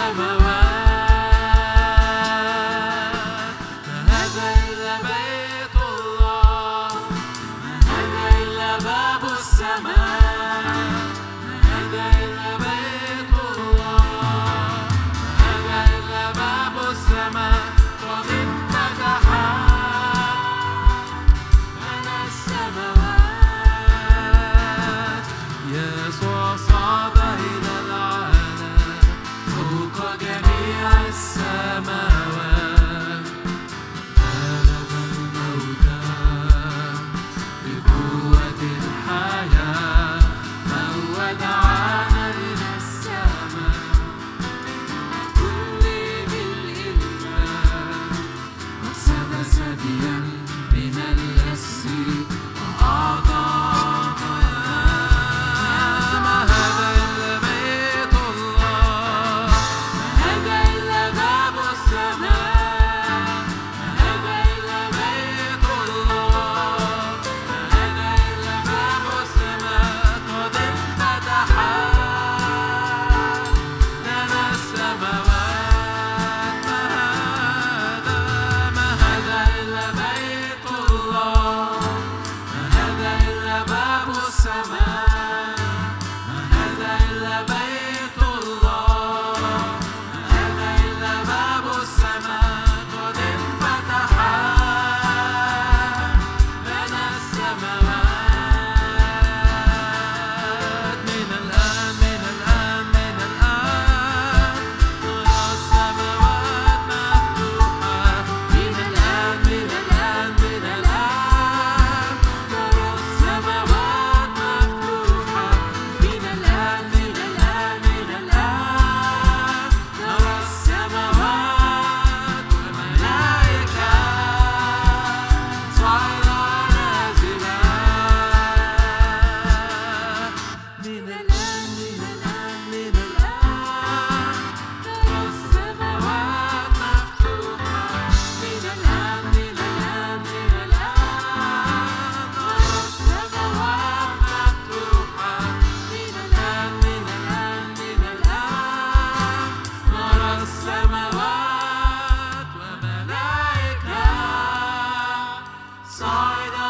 السماوات ما هذا إلا بيت الله ما هذا إلا باب السماء ما هذا إلا بيت الله ما هذا إلا باب السماء قد انفتحت لنا السماوات يسوع صعد إلى العالم فوق جميع السماوات غلب الموتى بقوة الحياة فهو دعانا إلى السماء كل بالإيمان قسم ثديا من الأسير وأعطانا ما هذا إلا بيت الله ما هذا إلا باب السماء ما هذا إلا بيت الله ما هذا إلا باب السماء قد انفتحت لنا السماوات ما هذا ما هذا إلا بيت الله ما هذا إلا باب السماء ما هذا إلا بيت الله ما هذا إلا باب السماء قد انفتحت لنا السماوات من الآن من الآن من الآن نرى السماوات مفتوحة من الآن من الآن من الآن نرى السماوات مفتوحة من الآن من الآن من الآن نرى السماوات والملائكة صاعدة نازلة من الآن من الآن من الآن نرى السماوات مفتوحة من الآن من الآن من الآن نرى السماوات مفتوحة من الآن من الآن من الآن نرى السماوات وملائكة صاعدة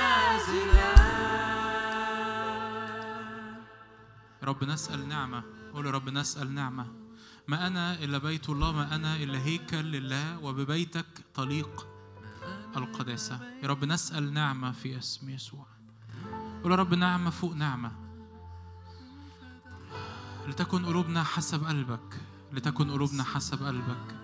ونازلة يا رب نسأل نعمة قول يا رب نسأل نعمة ما أنا إلا بيت الله ما أنا إلا هيكل لله وببيتك طليق القداسة يا رب نسأل نعمة في اسم يسوع قول يا رب نعمة فوق نعمة لتكن قلوبنا حسب قلبك لتكن قلوبنا حسب قلبك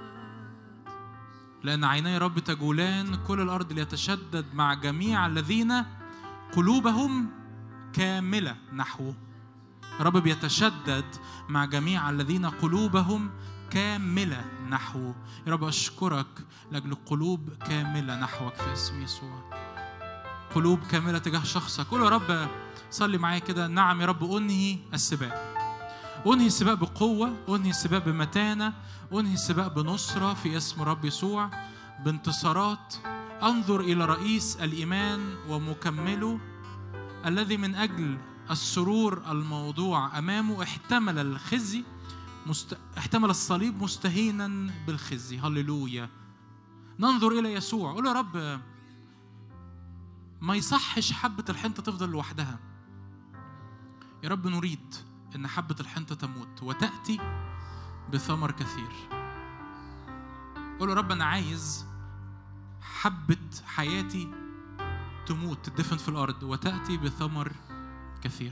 لأن عيني رب تجولان كل الأرض ليتشدد مع جميع الذين قلوبهم كاملة نحوه رب بيتشدد مع جميع الذين قلوبهم كاملة نحوه يا رب أشكرك لأجل قلوب كاملة نحوك في اسم يسوع قلوب كاملة تجاه شخصك قول يا رب صلي معايا كده نعم يا رب أنهي السباق أنهي السباق بقوة أنهي السباق بمتانة أنهي السباق بنصرة في اسم رب يسوع بانتصارات انظر إلى رئيس الإيمان ومكمله الذي من أجل السرور الموضوع أمامه احتمل الخزي مست... احتمل الصليب مستهينا بالخزي هللويا ننظر الى يسوع قول يا رب ما يصحش حبه الحنطه تفضل لوحدها يا رب نريد ان حبه الحنطه تموت وتاتي بثمر كثير قول يا رب انا عايز حبه حياتي تموت تدفن في الارض وتاتي بثمر كثير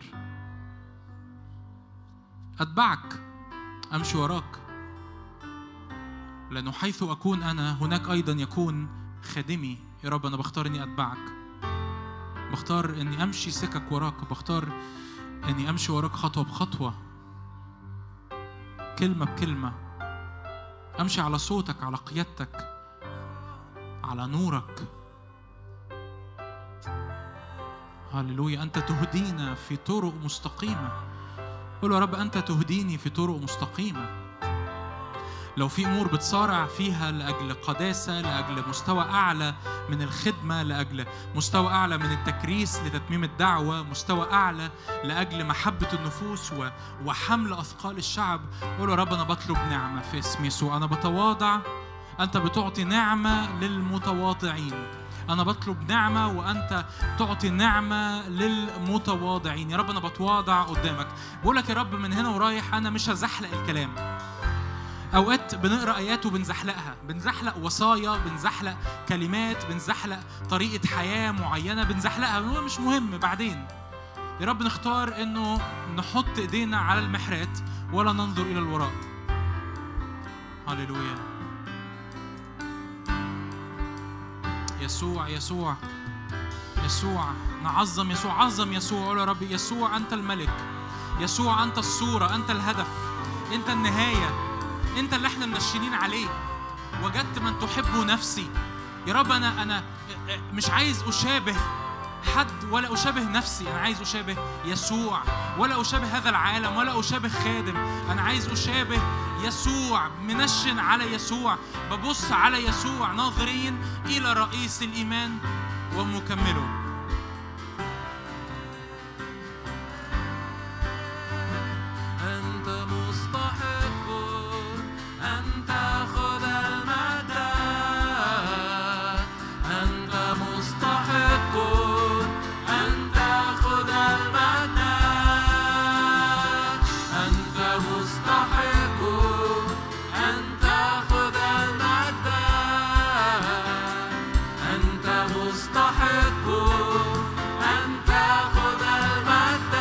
اتبعك امشي وراك لانه حيث اكون انا هناك ايضا يكون خادمي يا رب انا بختار اني اتبعك بختار اني امشي سكك وراك بختار اني امشي وراك خطوه بخطوه كلمه بكلمه امشي على صوتك على قيادتك على نورك هللويا انت تهدينا في طرق مستقيمه قول يا رب انت تهديني في طرق مستقيمه لو في امور بتصارع فيها لاجل قداسه لاجل مستوى اعلى من الخدمه لاجل مستوى اعلى من التكريس لتتميم الدعوه مستوى اعلى لاجل محبه النفوس و- وحمل اثقال الشعب قول يا رب انا بطلب نعمه في اسم يسوع انا بتواضع انت بتعطي نعمه للمتواضعين انا بطلب نعمه وانت تعطي نعمه للمتواضعين يا رب انا بتواضع قدامك بقول لك يا رب من هنا ورايح انا مش هزحلق الكلام اوقات بنقرا ايات وبنزحلقها بنزحلق وصايا بنزحلق كلمات بنزحلق طريقه حياه معينه بنزحلقها هو مش مهم بعدين يا رب نختار انه نحط ايدينا على المحرات ولا ننظر الى الوراء هللويا يسوع يسوع يسوع نعظم يسوع عظم يسوع قول يا رب يسوع انت الملك يسوع انت الصوره انت الهدف انت النهايه انت اللي احنا منشنين عليه وجدت من تحبه نفسي يا رب انا انا مش عايز اشابه حد ولا اشابه نفسي انا عايز اشابه يسوع ولا اشابه هذا العالم ولا اشابه خادم انا عايز اشابه يسوع منشن على يسوع ببص على يسوع ناظرين الى رئيس الايمان ومكمله أنت مستحق أن تأخذ المجد أنت مستحق أن تأخذ المجد أنت مستحق أن تأخذ المجد أنت مستحق أن تأخذ المجد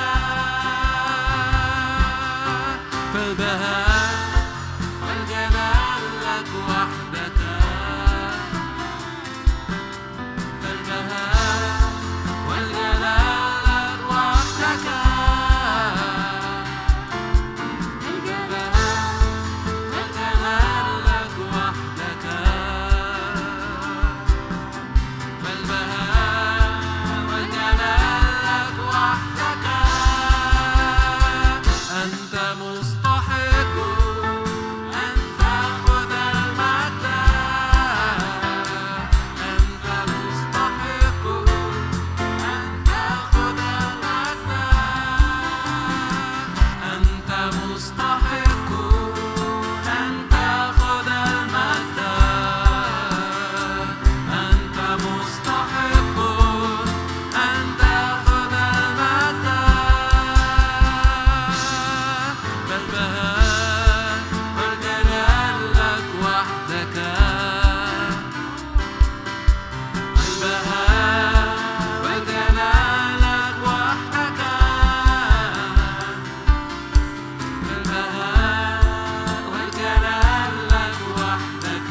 فالبهاء والجلال لك وحدك فالبهاء والجلال لك وحدك البهاء والجلال لك وحدك فالبهاء والجلال لك وحدك أنت مستحق أن تأخذ المجد أنت مستحق أن تأخذ المجد أنت مستحق أن تأخذ المجد أنت مستحق أن تأخذ المجد فالبهاء والجلال لك وحدك البهاء والجلال لك وحدك البهاء والجلال لك وحدك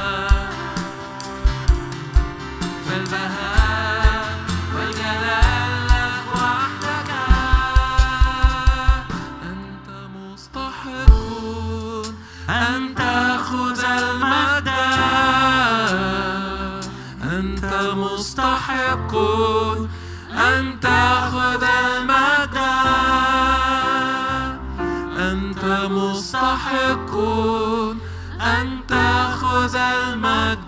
فالبهاء والجلال لك وحدك أنت مستحق أن تأخذ المجد أنت مستحق أن تأخذ المجد أنت مستحق أن تأخذ المجد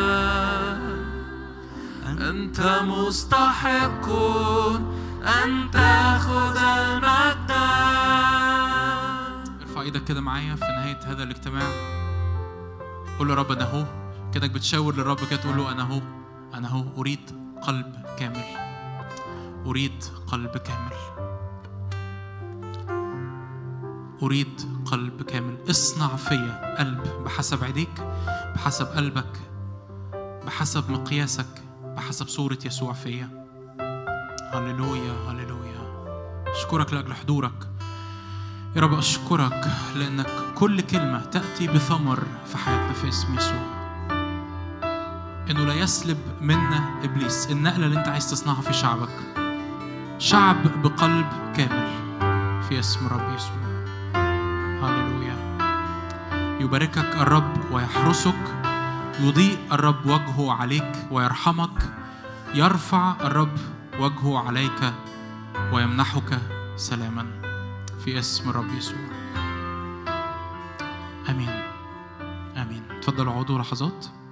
أنت مستحق أن تأخذ المجد ارفع ايدك كده معايا في نهاية هذا الاجتماع قول يا رب انا اهو كده بتشاور للرب كده تقول له انا هو انا هو اريد قلب كامل اريد قلب كامل اريد قلب كامل اصنع فيا قلب بحسب عينيك بحسب قلبك بحسب مقياسك بحسب صورة يسوع فيا هللويا هللويا أشكرك لأجل حضورك يا رب أشكرك لأنك كل كلمة تأتي بثمر في حياتنا في اسم يسوع إنه لا يسلب منا إبليس النقلة اللي أنت عايز تصنعها في شعبك شعب بقلب كامل في اسم رب يسوع هللويا يباركك الرب ويحرسك يضيء الرب وجهه عليك ويرحمك يرفع الرب وجهه عليك ويمنحك سلاما في اسم الرب يسوع امين امين تفضلوا اقعدوا لحظات